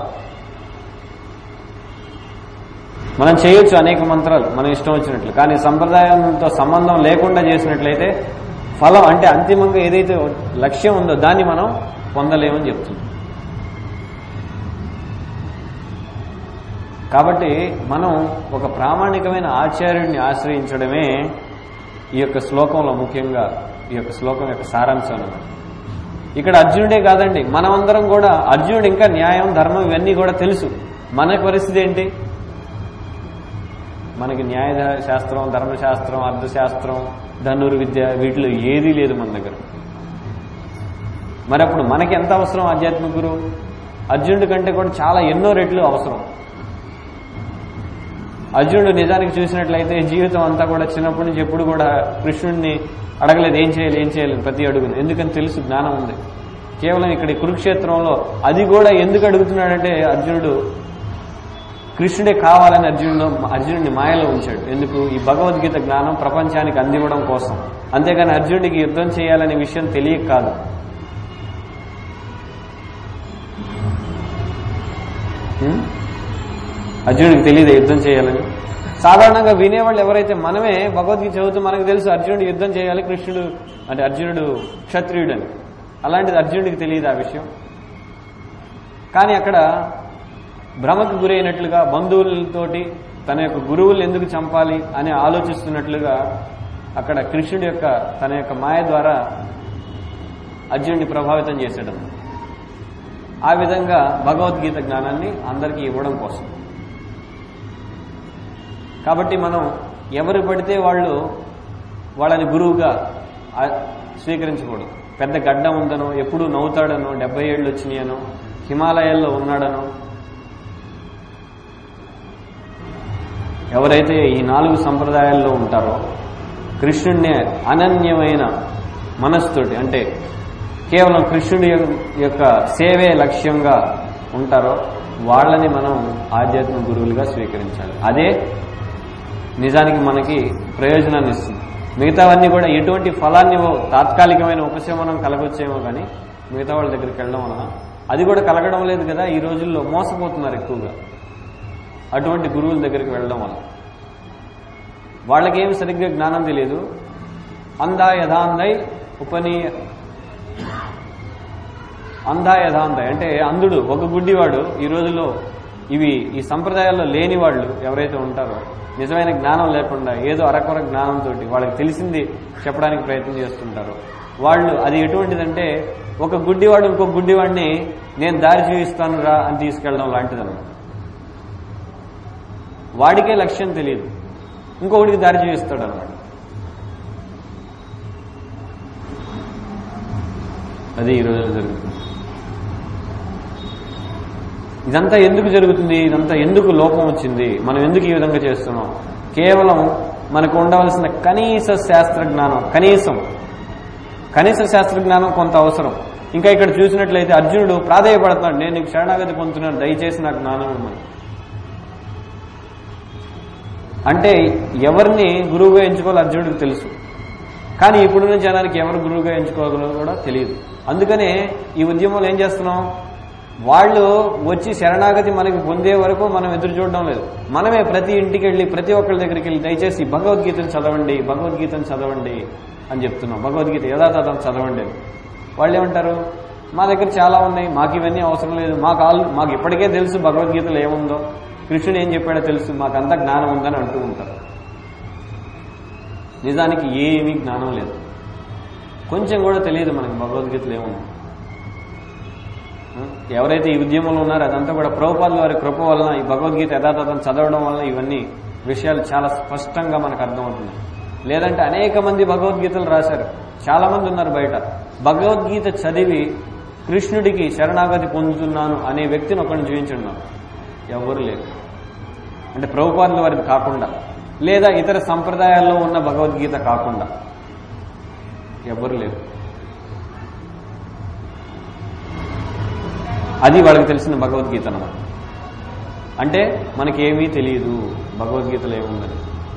మనం చేయొచ్చు అనేక మంత్రాలు మనం ఇష్టం వచ్చినట్లు కానీ సంప్రదాయంతో సంబంధం లేకుండా చేసినట్లయితే ఫలం అంటే అంతిమంగా ఏదైతే లక్ష్యం ఉందో దాన్ని మనం పొందలేమని చెప్తుంది కాబట్టి మనం ఒక ప్రామాణికమైన ఆచార్యుడిని ఆశ్రయించడమే ఈ యొక్క శ్లోకంలో ముఖ్యంగా ఈ యొక్క శ్లోకం యొక్క సారాంశం అన్నమాట ఇక్కడ అర్జునుడే కాదండి మనమందరం కూడా అర్జునుడు ఇంకా న్యాయం ధర్మం ఇవన్నీ కూడా తెలుసు మన పరిస్థితి ఏంటి మనకి న్యాయ శాస్త్రం ధర్మశాస్త్రం అర్థశాస్త్రం ధనుర్విద్య వీటిలో ఏదీ లేదు మన దగ్గర మరి అప్పుడు మనకి ఎంత అవసరం ఆధ్యాత్మిక గురువు అర్జునుడి కంటే కూడా చాలా ఎన్నో రెట్లు అవసరం అర్జునుడు నిజానికి చూసినట్లయితే జీవితం అంతా కూడా చిన్నప్పటి నుంచి ఎప్పుడు కూడా కృష్ణుడిని అడగలేదు ఏం చేయాలి ఏం చేయాలి ప్రతి అడుగును ఎందుకని తెలుసు జ్ఞానం ఉంది కేవలం ఇక్కడ ఈ కురుక్షేత్రంలో అది కూడా ఎందుకు అడుగుతున్నాడంటే అర్జునుడు కృష్ణుడే కావాలని అర్జునుడు అర్జునుడిని మాయలో ఉంచాడు ఎందుకు ఈ భగవద్గీత జ్ఞానం ప్రపంచానికి అందివ్వడం కోసం అంతేగాని అర్జునుడికి యుద్ధం చేయాలనే విషయం తెలియక కాదు హ్మ్? అర్జునుడికి తెలియదు యుద్ధం చేయాలని సాధారణంగా వినేవాళ్ళు ఎవరైతే మనమే భగవద్గీత చదువుతూ మనకు తెలుసు అర్జునుడు యుద్ధం చేయాలి కృష్ణుడు అంటే అర్జునుడు క్షత్రియుడని అలాంటిది అర్జునుడికి తెలియదు ఆ విషయం కానీ అక్కడ భ్రమకు గురైనట్లుగా బంధువులతోటి తన యొక్క గురువులు ఎందుకు చంపాలి అని ఆలోచిస్తున్నట్లుగా అక్కడ కృష్ణుడి యొక్క తన యొక్క మాయ ద్వారా అర్జునుడిని ప్రభావితం చేసేయడం ఆ విధంగా భగవద్గీత జ్ఞానాన్ని అందరికీ ఇవ్వడం కోసం కాబట్టి మనం ఎవరు పడితే వాళ్ళు వాళ్ళని గురువుగా ఆ- స్వీకరించకూడదు పెద్ద గడ్డ ఉందనో ఎప్పుడు నవ్వుతాడనో డెబ్బై ఏళ్ళు వచ్చినాయనో హిమాలయాల్లో ఉన్నాడనో ఎవరైతే ఈ నాలుగు సంప్రదాయాల్లో ఉంటారో కృష్ణుడిని అనన్యమైన మనస్సుతోటి అంటే కేవలం కృష్ణుడి యొక్క సేవే లక్ష్యంగా ఉంటారో వాళ్ళని మనం ఆధ్యాత్మిక గురువులుగా స్వీకరించాలి అదే నిజానికి మనకి ప్రయోజనాన్ని ఇస్తుంది మిగతావన్నీ కూడా ఎటువంటి ఫలాన్ని ఇవ్వవు. తాత్కాలికమైన ఉపశమనం కలగొచ్చేమో కానీ మిగతా వాళ్ళ దగ్గరికి వెళ్ళడం వలన అది కూడా కలగడం లేదు కదా ఈ రోజుల్లో మోసపోతున్నారు ఎక్కువగా అటువంటి గురువుల దగ్గరికి వెళ్ళడం వల్ల వాళ్ళకేమి సరిగ్గా జ్ఞానం తెలియదు అందా యథాందై ఉపనీ అందా యథాందై అంటే అంధుడు ఒక గుడ్డివాడు ఈ రోజుల్లో ఇవి ఈ సంప్రదాయాల్లో లేని వాళ్ళు ఎవరైతే ఉంటారో నిజమైన జ్ఞానం లేకుండా ఏదో అరకొర జ్ఞానంతో వాళ్ళకి తెలిసింది చెప్పడానికి ప్రయత్నం చేస్తుంటారు వాళ్ళు అది ఎటువంటిదంటే ఒక గుడ్డివాడు ఇంకో గుడ్డివాడిని నేను దారి చూపిస్తాను రా అని తీసుకెళ్ళడం లాంటిదన్నమాట వాడికే లక్ష్యం తెలియదు ఇంకొకటికి దారి చూపిస్తాడు అనమాట అది ఈ రోజుల్లో జరుగుతుంది ఇదంతా ఎందుకు జరుగుతుంది ఇదంతా ఎందుకు లోపం వచ్చింది మనం ఎందుకు ఈ విధంగా చేస్తున్నాం కేవలం మనకు ఉండవలసిన కనీస శాస్త్ర జ్ఞానం కనీసం కనీస శాస్త్ర జ్ఞానం కొంత అవసరం ఇంకా ఇక్కడ చూసినట్లయితే అర్జునుడు ప్రాధాయపడుతున్నాడు నేను నీకు శరణాగతి పొందుతున్నాను దయచేసి నాకు జ్ఞానం ఇవ్వమని అంటే ఎవరిని గురువుగా ఎంచుకోవాలో అర్జునుడికి తెలుసు కానీ ఇప్పుడున్న జనానికి ఎవరు గురువుగా ఎంచుకోవాలో కూడా తెలియదు అందుకనే ఈ ఉద్యమంలో ఏం చేస్తున్నాం వాళ్ళు వచ్చి శరణాగతి మనకి పొందే వరకు మనం ఎదురు చూడడం లేదు మనమే ప్రతి ఇంటికి వెళ్ళి ప్రతి ఒక్కరి దగ్గరికి వెళ్ళి దయచేసి భగవద్గీతను చదవండి భగవద్గీతను చదవండి అని చెప్తున్నాం భగవద్గీత యథాతథం చదవండి అని వాళ్ళు ఏమంటారు మా దగ్గర చాలా ఉన్నాయి మాకు ఇవన్నీ అవసరం లేదు మాకు ఆల్ మాకు ఇప్పటికే తెలుసు భగవద్గీతలో ఏముందో కృష్ణుడు ఏం చెప్పాడో తెలుసు మాకంతా జ్ఞానం ఉందని అంటూ ఉంటారు నిజానికి ఏమీ జ్ఞానం లేదు కొంచెం కూడా తెలియదు మనకి భగవద్గీతలో ఏముంది ఎవరైతే ఈ ఉద్యమంలో ఉన్నారో అదంతా కూడా ప్రభుపాదుల వారి కృప వలన ఈ భగవద్గీత యథాతథం చదవడం వలన ఇవన్నీ విషయాలు చాలా స్పష్టంగా మనకు అర్థమవుతున్నాయి లేదంటే అనేక మంది భగవద్గీతలు రాశారు చాలా మంది ఉన్నారు బయట భగవద్గీత చదివి కృష్ణుడికి శరణాగతి పొందుతున్నాను అనే వ్యక్తిని ఒకరిని చూపించున్నాను ఎవరు లేరు అంటే ప్రభుపాదుల వారిది కాకుండా లేదా ఇతర సంప్రదాయాల్లో ఉన్న భగవద్గీత కాకుండా ఎవరు లేరు అది వాళ్ళకి తెలిసిన భగవద్గీత అన్నమాట అంటే మనకేమీ తెలియదు భగవద్గీతలో ఏముందని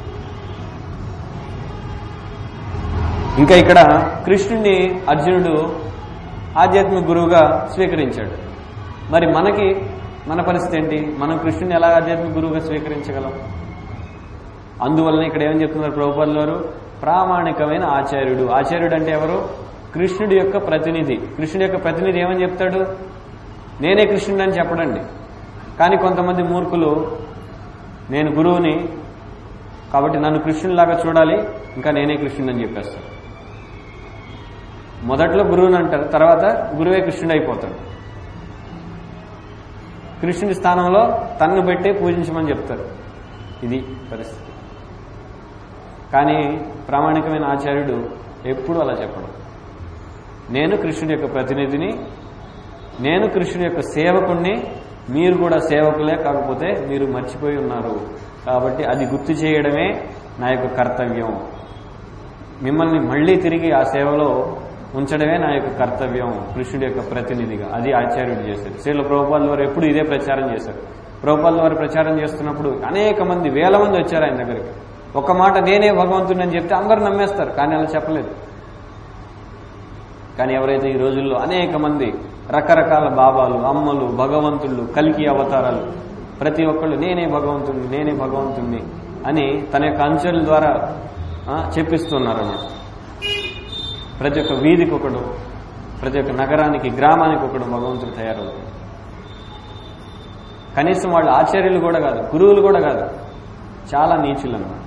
ఇంకా ఇక్కడ కృష్ణుడిని అర్జునుడు ఆధ్యాత్మిక గురువుగా స్వీకరించాడు మరి మనకి మన పరిస్థితి ఏంటి మనం కృష్ణుని ఎలా ఆధ్యాత్మిక గురువుగా స్వీకరించగలం అందువలన ఇక్కడ ఏమని చెప్తున్నారు ప్రభుపాదుల వారు ప్రామాణికమైన ఆచార్యుడు ఆచార్యుడు అంటే ఎవరు కృష్ణుడి యొక్క ప్రతినిధి కృష్ణుడి యొక్క ప్రతినిధి ఏమని చెప్తాడు నేనే కృష్ణుడు అని చెప్పడండి కానీ కొంతమంది మూర్ఖులు నేను గురువుని కాబట్టి నన్ను కృష్ణునిలాగా చూడాలి ఇంకా నేనే కృష్ణుడు అని చెప్పేస్తాను మొదట్లో గురువుని అంటారు తర్వాత గురువే కృష్ణుడు అయిపోతాడు కృష్ణుడి స్థానంలో తన్ను పెట్టి పూజించమని చెప్తారు ఇది పరిస్థితి కానీ ప్రామాణికమైన ఆచార్యుడు ఎప్పుడూ అలా చెప్పడు నేను కృష్ణుడి యొక్క ప్రతినిధిని నేను కృష్ణుడి యొక్క సేవకుణ్ణి మీరు కూడా సేవకులే కాకపోతే మీరు మర్చిపోయి ఉన్నారు కాబట్టి అది గుర్తు చేయడమే నా యొక్క కర్తవ్యం మిమ్మల్ని మళ్ళీ తిరిగి ఆ సేవలో ఉంచడమే నా యొక్క కర్తవ్యం కృష్ణుడి యొక్క ప్రతినిధిగా అది ఆచార్యుడు చేశారు శ్రీల ప్రభుపాల వారు ఎప్పుడు ఇదే ప్రచారం చేశారు ప్రభుపాల వారు ప్రచారం చేస్తున్నప్పుడు అనేక మంది వేల మంది వచ్చారు ఆయన దగ్గరికి ఒక మాట నేనే భగవంతుని అని చెప్తే అందరూ నమ్మేస్తారు కానీ అలా చెప్పలేదు కానీ ఎవరైతే ఈ రోజుల్లో అనేక మంది రకరకాల బాబాలు అమ్మలు భగవంతుళ్ళు కలికి అవతారాలు ప్రతి ఒక్కళ్ళు నేనే భగవంతుణ్ణి నేనే భగవంతుణ్ణి అని తన యొక్క అంచెల ద్వారా ఆ, చెప్పిస్తున్నారు అన్నమాట ప్రతి ఒక్క వీధికి ఒకడు ప్రతి ఒక్క నగరానికి గ్రామానికి ఒకడు భగవంతుడు తయారవుతాడు కనీసం వాళ్ళు ఆచార్యులు కూడా కాదు గురువులు కూడా కాదు చాలా నీచులు అన్నమాట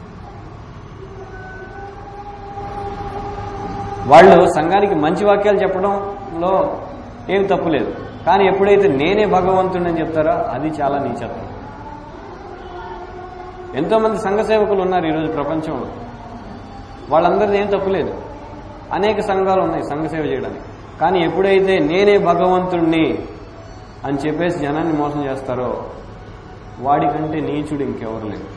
వాళ్ళు సంఘానికి మంచి వాక్యాలు చెప్పడంలో ఏం తప్పు లేదు కానీ ఎప్పుడైతే నేనే భగవంతుడని చెప్తారో అది చాలా నీచత్వం ఎంతో మంది సంఘ సేవకులు ఉన్నారు ఈరోజు ప్రపంచంలో వాళ్ళందరిది ఏం తప్పులేదు అనేక సంఘాలు ఉన్నాయి సంఘ సేవ చేయడానికి కానీ ఎప్పుడైతే నేనే భగవంతుణ్ణి అని చెప్పేసి జనాన్ని మోసం చేస్తారో వాడికంటే నీచుడు ఇంకెవరు లేరు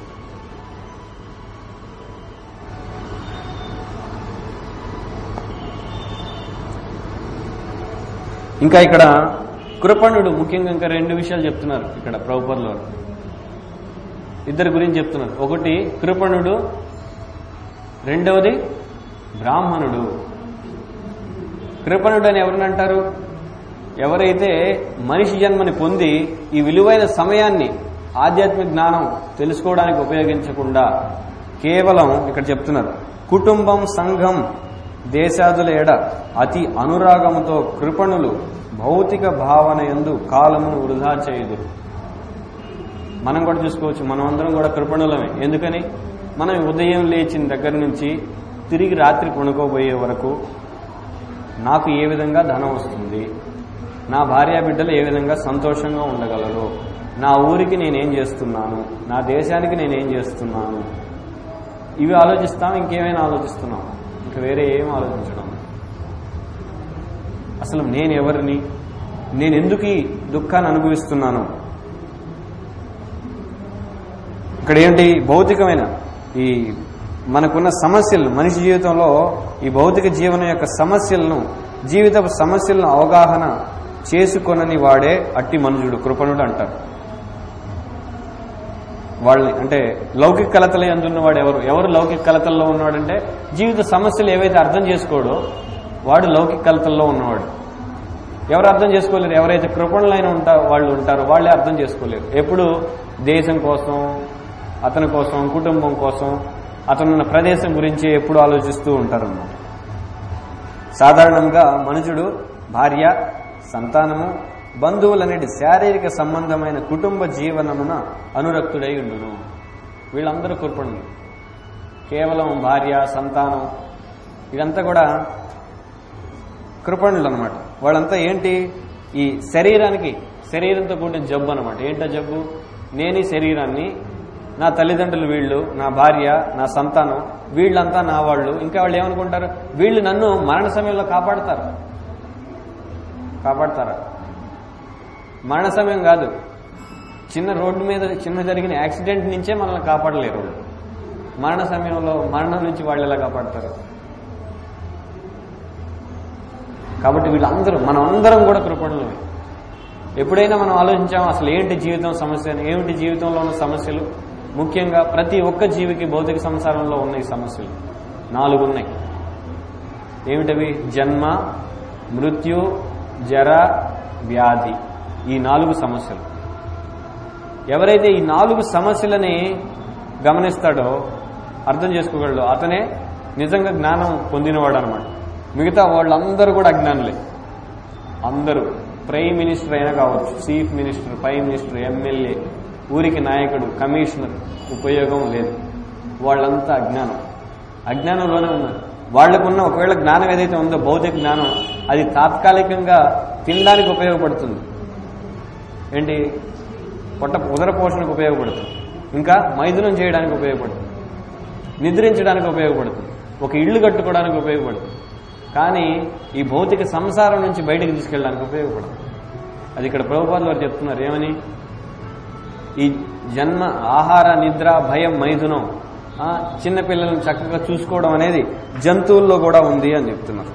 ఇంకా ఇక్కడ కృపణుడు ముఖ్యంగా ఇంకా రెండు విషయాలు చెప్తున్నారు ఇక్కడ ప్రభుపర్లో ఇద్దరి గురించి చెప్తున్నారు ఒకటి కృపణుడు రెండవది బ్రాహ్మణుడు కృపణుడు అని ఎవరిని అంటారు ఎవరైతే మనిషి జన్మని పొంది ఈ విలువైన సమయాన్ని ఆధ్యాత్మిక జ్ఞానం తెలుసుకోవడానికి ఉపయోగించకుండా కేవలం ఇక్కడ చెప్తున్నారు కుటుంబం సంఘం దేశాదుల ఎడ అతి అనురాగముతో కృపణులు భౌతిక భావన ఎందు కాలమును వృధా చేయుదురు మనం కూడా చూసుకోవచ్చు మనం అందరం కూడా కృపణులమే ఎందుకని మనం ఉదయం లేచిన దగ్గర నుంచి తిరిగి రాత్రి పడుకోబోయే వరకు నాకు ఏ విధంగా ధనం వస్తుంది నా భార్య బిడ్డలు ఏ విధంగా సంతోషంగా ఉండగలరు నా ఊరికి నేనేం చేస్తున్నాను నా దేశానికి నేనేం చేస్తున్నాను ఇవి ఆలోచిస్తాం ఇంకేమైనా ఆలోచిస్తున్నాం ఇంకా వేరే ఏం ఆలోచించడం అసలు నేను ఎవరిని నేను ఎందుకు ఈ దుఃఖాన్ని అనుభవిస్తున్నాను ఇక్కడ ఏంటి భౌతికమైన ఈ మనకున్న సమస్యలు మనిషి జీవితంలో ఈ భౌతిక జీవనం యొక్క సమస్యలను జీవిత సమస్యలను అవగాహన చేసుకొనని వాడే అట్టి మనుజుడు కృపణుడు అంటారు వాళ్ళని అంటే లౌకిక కలతలు ఎందున్నవాడు ఎవరు ఎవరు లౌకిక కలతల్లో ఉన్నవాడంటే జీవిత సమస్యలు ఏవైతే అర్థం చేసుకోడో వాడు లౌకిక కలతల్లో ఉన్నవాడు ఎవరు అర్థం చేసుకోలేరు ఎవరైతే కృపణులైన ఉంటా వాళ్ళు ఉంటారో వాళ్ళే అర్థం చేసుకోలేరు ఎప్పుడు దేశం కోసం అతని కోసం కుటుంబం కోసం అతనున్న ప్రదేశం గురించి ఎప్పుడు ఆలోచిస్తూ ఉంటారన్నమాట సాధారణంగా మనుషుడు భార్య సంతానము బంధువులనేటి శారీరక సంబంధమైన కుటుంబ జీవనమున అనురక్తుడై ఉండును వీళ్ళందరూ కృపణులు కేవలం భార్య సంతానం ఇదంతా కూడా కృపణులు అనమాట వాళ్ళంతా ఏంటి ఈ శరీరానికి శరీరంతో కూడిన జబ్బు అనమాట ఏంటో జబ్బు నేను ఈ శరీరాన్ని నా తల్లిదండ్రులు వీళ్ళు నా భార్య నా సంతానం వీళ్ళంతా నా వాళ్ళు ఇంకా వాళ్ళు ఏమనుకుంటారు వీళ్ళు నన్ను మరణ సమయంలో కాపాడతారు కాపాడతారా మరణ సమయం కాదు చిన్న రోడ్డు మీద చిన్న జరిగిన యాక్సిడెంట్ నుంచే మనల్ని కాపాడలేరు వాళ్ళు. మరణ సమయంలో మరణం నుంచి వాళ్ళు ఎలా కాపాడతారు కాబట్టి వీళ్ళందరూ మనం అందరం కూడా కృపణులమే ఎప్పుడైనా మనం ఆలోచించాం అసలు ఏంటి జీవితం సమస్య అని ఏమిటి జీవితంలో ఉన్న సమస్యలు ముఖ్యంగా ప్రతి ఒక్క జీవికి భౌతిక సంసారంలో ఉన్న ఈ సమస్యలు నాలుగు ఉన్నాయి ఏమిటవి జన్మ మృత్యు జర వ్యాధి ఈ నాలుగు సమస్యలు ఎవరైతే ఈ నాలుగు సమస్యలని గమనిస్తాడో అర్థం చేసుకోగలడో అతనే నిజంగా జ్ఞానం పొందినవాడు అనమాట మిగతా వాళ్ళందరూ కూడా అజ్ఞానులే అందరూ ప్రైమ్ మినిస్టర్ అయినా కావచ్చు chief minister prime minister MLA ఊరికి నాయకుడు కమిషనర్ ఉపయోగం లేదు వాళ్ళంతా అజ్ఞానం అజ్ఞానంలోనే ఉన్నారు వాళ్లకున్న ఒకవేళ జ్ఞానం ఏదైతే ఉందో భౌతిక జ్ఞానం అది తాత్కాలికంగా తినడానికి ఉపయోగపడుతుంది ఏంటి పొట్ట ఉదర పోషణకు ఉపయోగపడుతుంది ఇంకా మైథునం చేయడానికి ఉపయోగపడుతుంది నిద్రించడానికి ఉపయోగపడుతుంది ఒక ఇల్లు కట్టుకోవడానికి ఉపయోగపడుతుంది కానీ ఈ భౌతిక సంసారం నుంచి బయటకు తీసుకెళ్ళడానికి ఉపయోగపడదు అది ఇక్కడ ప్రభుపాదులు వారు చెప్తున్నారు ఏమని ఈ జన్మ ఆహార నిద్ర భయం మైథునం ఆ, చిన్నపిల్లలను చక్కగా చూసుకోవడం అనేది జంతువుల్లో కూడా ఉంది అని చెప్తున్నారు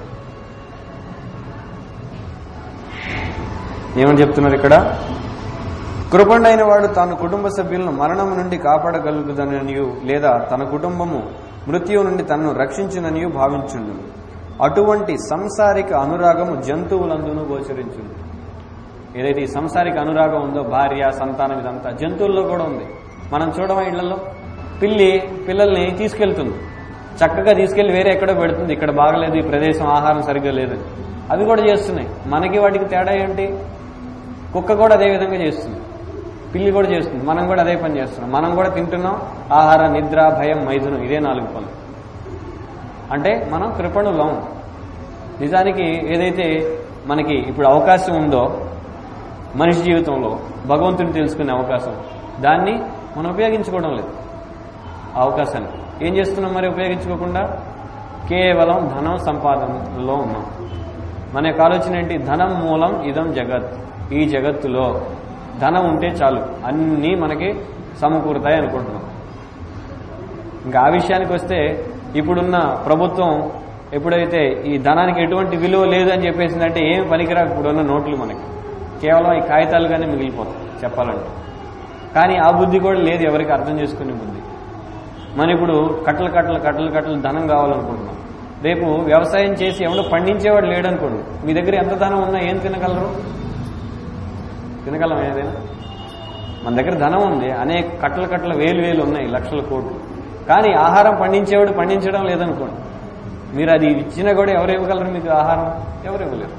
ఏమని చెప్తున్నారు ఇక్కడ కృపణైన వాడు తాను కుటుంబ సభ్యులను మరణం నుండి కాపాడగలుగుదననియు లేదా తన కుటుంబము మృత్యువు నుండి తనను రక్షించుననియు భావించుండు అటువంటి సంసారిక అనురాగము జంతువులందును గోచరించుండు ఏదైతే ఈ సంసారిక అనురాగం ఉందో భార్య సంతానం ఇదంతా జంతువుల్లో కూడా ఉంది మనం చూడమా ఇళ్లలో పిల్లి పిల్లల్ని తీసుకెళ్తుంది చక్కగా తీసుకెళ్లి వేరే ఎక్కడో పెడుతుంది ఇక్కడ బాగలేదు ఈ ప్రదేశం ఆహారం సరిగ్గా లేదు అవి కూడా చేస్తున్నాయి మనకి వాటికి తేడా ఏంటి కుక్క కూడా అదే విధంగా చేస్తుంది పిల్లి కూడా చేస్తుంది మనం కూడా అదే పని చేస్తున్నాం మనం కూడా తింటున్నాం ఆహార నిద్ర భయం మైథునం ఇదే నాలుగు పనులు అంటే మనం కృపణులం నిజానికి ఏదైతే మనకి ఇప్పుడు అవకాశం ఉందో మనిషి జీవితంలో భగవంతుని తెలుసుకునే అవకాశం దాన్ని మనం ఉపయోగించుకోవడం లేదు ఆ అవకాశాన్ని ఏం చేస్తున్నాం మరి ఉపయోగించుకోకుండా కేవలం ధనం సంపాదనలో ఉన్నాం మన యొక్క ఆలోచన ఏంటి ధనం మూలం ఇదం జగత్ ఈ జగత్తులో ధనం ఉంటే చాలు అన్నీ మనకి సమకూరుతాయి అనుకుంటున్నాం ఇంకా ఆ విషయానికి వస్తే ఇప్పుడున్న ప్రభుత్వం ఎప్పుడైతే ఈ ధనానికి ఎటువంటి విలువ లేదు అని చెప్పేసిందంటే ఏం పనికిరాకు ఇప్పుడున్న నోట్లు మనకి కేవలం ఈ కాగితాలుగానే మిగిలిపోతాయి చెప్పాలంటే కానీ ఆ బుద్ధి కూడా లేదు ఎవరికి అర్థం చేసుకునే బుద్ధి మనం ఇప్పుడు కట్టలు కట్టలు కట్టలు కట్టలు ధనం కావాలనుకుంటున్నాం రేపు వ్యవసాయం చేసి ఎవడో పండించేవాడు లేడనుకోండి మీ దగ్గర ఎంత ధనం ఉన్నా ఏం తినగలరు తినగలం ఏదైనా మన దగ్గర ధనం ఉంది అనేక కట్టల కట్టల వేలు వేలు ఉన్నాయి లక్షల కోట్లు కానీ ఆహారం పండించేవాడు పండించడం లేదనుకోండి మీరు అది ఇచ్చినా కూడా ఎవరు ఇవ్వగలరు మీకు ఆహారం ఎవరు ఇవ్వలేరు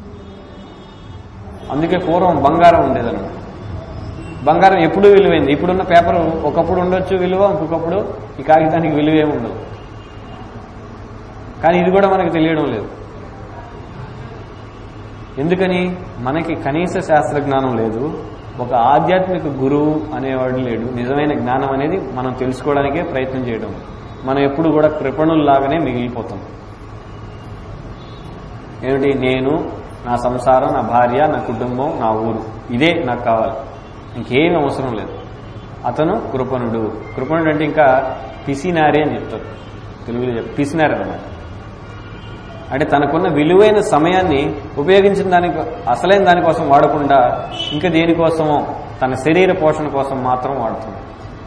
అందుకే పూర్వం బంగారం ఉండేదన్నమాట బంగారం ఎప్పుడూ విలువైంది ఇప్పుడున్న పేపర్ ఒకప్పుడు ఉండొచ్చు విలువ ఇంకొకప్పుడు ఈ కాగితానికి విలువ ఏమి ఉండదు కానీ ఇది కూడా మనకు తెలియడం లేదు ఎందుకని మనకి కనీస శాస్త్ర జ్ఞానం లేదు ఒక ఆధ్యాత్మిక గురువు అనేవాడు లేడు నిజమైన జ్ఞానం అనేది మనం తెలుసుకోవడానికే ప్రయత్నం చేయడం మనం ఎప్పుడు కూడా కృపణుల్లాగానే మిగిలిపోతాం ఏమిటి నేను నా సంసారం నా భార్య నా కుటుంబం నా ఊరు ఇదే నాకు కావాలి ఇంకేమీ అవసరం లేదు అతను కృపణుడు కృపణుడు అంటే ఇంకా పిసినారి అని చెప్తారు తెలుగులో చెప్ పిసినారి అన్నమాట అంటే తనకున్న విలువైన సమయాన్ని ఉపయోగించిన దానికి అసలైన దానికోసం వాడకుండా ఇంకా దేనికోసమో తన శరీర పోషణ కోసం మాత్రం వాడుతుంది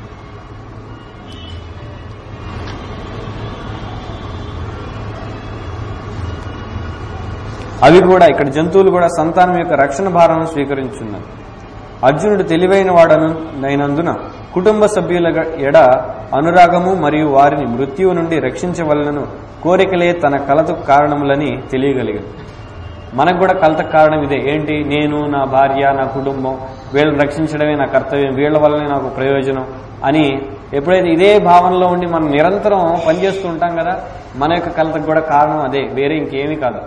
అవి కూడా ఇక్కడ జంతువులు కూడా సంతానం యొక్క రక్షణ భారాన్ని స్వీకరించున్నాయి అర్జునుడు తెలివైన వాడనైనందున కుటుంబ సభ్యుల ఎడ అనురాగము మరియు వారిని మృత్యువు నుండి రక్షించవలనను కోరికలే తన కలతకు కారణములని తెలియగలిగాడు మనకు కూడా కలతకు కారణం ఇదే ఏంటి నేను నా భార్య నా కుటుంబం వీళ్ళని రక్షించడమే నా కర్తవ్యం వీళ్ళ వల్లనే నాకు ప్రయోజనం అని ఎప్పుడైతే ఇదే భావనలో ఉండి మనం నిరంతరం పనిచేస్తూ ఉంటాం కదా మన యొక్క కలతకు కూడా కారణం అదే వేరే ఇంకేమీ కాదు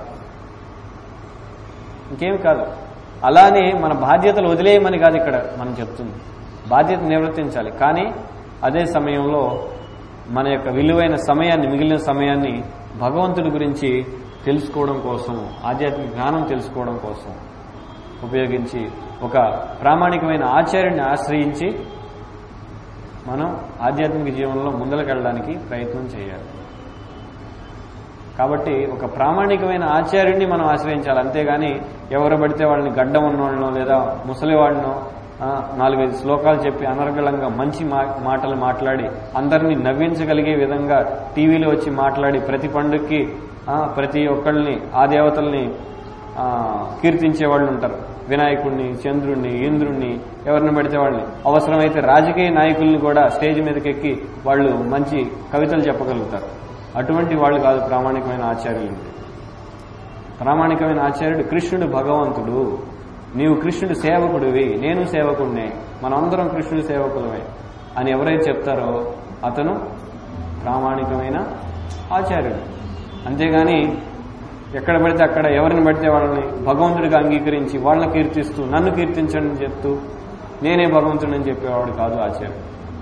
ఇంకేమి కాదు అలానే మన బాధ్యతలు వదిలేయమని కాదు ఇక్కడ మనం చెప్తుంది బాధ్యత నిర్వర్తించాలి కానీ అదే సమయంలో మన యొక్క విలువైన సమయాన్ని మిగిలిన సమయాన్ని భగవంతుడి గురించి తెలుసుకోవడం కోసం ఆధ్యాత్మిక జ్ఞానం తెలుసుకోవడం కోసం ఉపయోగించి ఒక ప్రామాణికమైన ఆచార్యుని ఆశ్రయించి మనం ఆధ్యాత్మిక జీవనంలో ముందరకెళ్ళడానికి ప్రయత్నం చేయాలి కాబట్టి ఒక ప్రామాణికమైన ఆచార్యుడిని మనం ఆశ్రయించాలి అంతేగాని ఎవరు పడితే వాళ్ళని గడ్డం ఉన్నవాళ్ళనో లేదా ముసలివాడినో ఆ, నాలుగైదు శ్లోకాలు చెప్పి అనర్గళంగా మంచి మా- మాటలు మాట్లాడి అందరినీ నవ్వించగలిగే విధంగా టీవీలో వచ్చి మాట్లాడి ప్రతి పండుగకి ఆ, ప్రతి ఒక్కళ్ళని ఆ దేవతల్ని ఆ, కీర్తించే వాళ్ళు ఉంటారు వినాయకుడిని చంద్రుణ్ణి ఇంద్రుణ్ణి ఎవరిని పడితే వాళ్ళని అవసరమైతే రాజకీయ నాయకుల్ని కూడా స్టేజ్ మీదకి ఎక్కి వాళ్ళు మంచి కవితలు చెప్పగలుగుతారు అటువంటి వాళ్ళు కాదు ప్రామాణికమైన ఆచార్యులు ప్రామాణికమైన ఆచార్యుడు కృష్ణుడు భగవంతుడు నీవు కృష్ణుడు సేవకుడివి నేను సేవకుడినే మనందరం కృష్ణుడు సేవకులమే అని ఎవరైతే చెప్తారో అతను ప్రామాణికమైన ఆచార్యుడు అంతేగాని ఎక్కడ పడితే అక్కడ ఎవరిని పడితే వాళ్ళని భగవంతుడిగా అంగీకరించి వాళ్ళని కీర్తిస్తూ నన్ను కీర్తించండి అని చెప్తూ నేనే భగవంతుడని చెప్పేవాడు కాదు ఆచార్య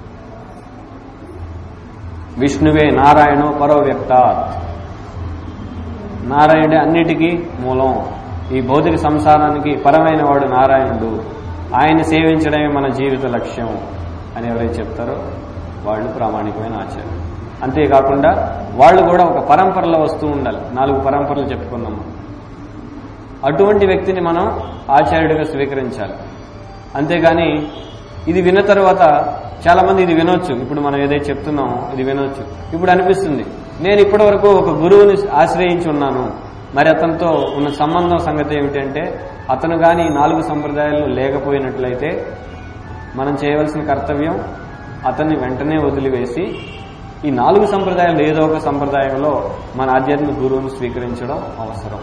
విష్ణువే నారాయణో పరో వ్యక్తాత్ నారాయణుడే అన్నిటికీ మూలం ఈ భౌతిక సంసారానికి పరమైన వాడు నారాయణుడు ఆయన సేవించడమే మన జీవిత లక్ష్యం అని ఎవరైతే చెప్తారో వాళ్ళు ప్రామాణికమైన ఆచార్యం అంతేకాకుండా వాళ్ళు కూడా ఒక పరంపరలో వస్తూ ఉండాలి నాలుగు పరంపరలు చెప్పుకున్నాము అటువంటి వ్యక్తిని మనం ఆచార్యుడిగా స్వీకరించాలి అంతేగాని ఇది విన్న తర్వాత చాలా మంది ఇది వినొచ్చు ఇప్పుడు మనం ఏదైతే చెప్తున్నామో ఇది వినొచ్చు ఇప్పుడు అనిపిస్తుంది నేను ఇప్పటి వరకు ఒక గురువుని ఆశ్రయించి ఉన్నాను మరి అతనితో ఉన్న సంబంధం సంగతి ఏమిటంటే అతను కానీ నాలుగు సంప్రదాయాల్లో లేకపోయినట్లయితే మనం చేయవలసిన కర్తవ్యం అతన్ని వెంటనే వదిలివేసి ఈ నాలుగు సంప్రదాయాలు ఏదో ఒక సంప్రదాయంలో మన ఆధ్యాత్మిక గురువును స్వీకరించడం అవసరం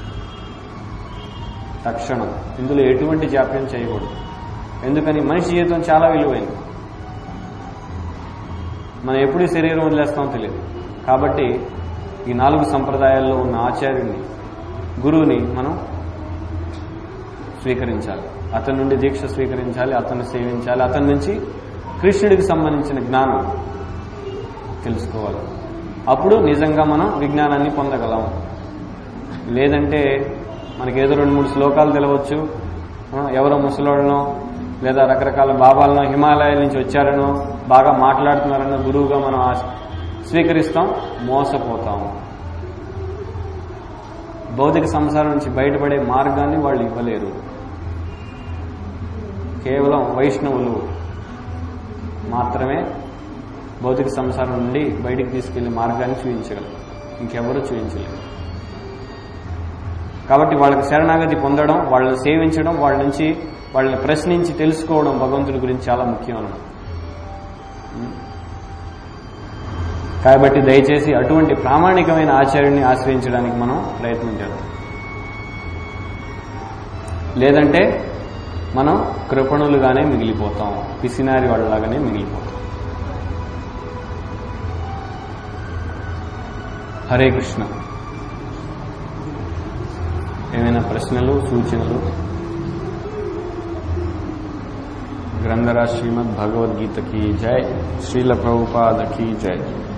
తక్షణం ఇందులో ఎటువంటి జాప్యం చేయకూడదు ఎందుకని మనిషి జీవితం చాలా విలువైంది మనం ఎప్పుడు ఈ శరీరం వదిలేస్తామో తెలియదు కాబట్టి ఈ నాలుగు సంప్రదాయాల్లో ఉన్న ఆచార్యుని గురువుని మనం స్వీకరించాలి అతని నుండి దీక్ష స్వీకరించాలి అతన్ని సేవించాలి అతని నుంచి కృష్ణుడికి సంబంధించిన జ్ఞానం తెలుసుకోవాలి అప్పుడు నిజంగా మనం విజ్ఞానాన్ని పొందగలం లేదంటే మనకి ఏదో రెండు మూడు శ్లోకాలు తెలవచ్చు ఆ, ఎవరో ముసలోళ్ళనో లేదా రకరకాల బాబాలను హిమాలయాల నుంచి వచ్చారనో బాగా మాట్లాడుతున్నారనో గురువుగా మనం ఆశ- స్వీకరిస్తాం మోసపోతాం భౌతిక సంసారం నుంచి బయటపడే మార్గాన్ని వాళ్ళు ఇవ్వలేరు కేవలం వైష్ణవులు మాత్రమే భౌతిక సంసారం నుండి బయటికి తీసుకెళ్లే మార్గాన్ని చూపించగలరు ఇంకెవరూ చూపించలేరు కాబట్టి వాళ్ళకి శరణాగతి పొందడం వాళ్ళని సేవించడం వాళ్ళ నుంచి వాళ్ళని ప్రశ్నించి తెలుసుకోవడం భగవంతుడి గురించి చాలా ముఖ్యం అన్నమాట ఉం? కాబట్టి దయచేసి అటువంటి ప్రామాణికమైన ఆచార్యుని ఆశ్రయించడానికి మనం ప్రయత్నం చేద్దాం లేదంటే మనం కృపణులుగానే మిగిలిపోతాం పిసినారి వాళ్ళలాగానే మిగిలిపోతాం హరే కృష్ణ ఏమైనా ప్రశ్నలు సూచనలు గ్రంథరాజ్ శ్రీమద్ భగవద్గీత की जय श्रील प्रभुपाद की जय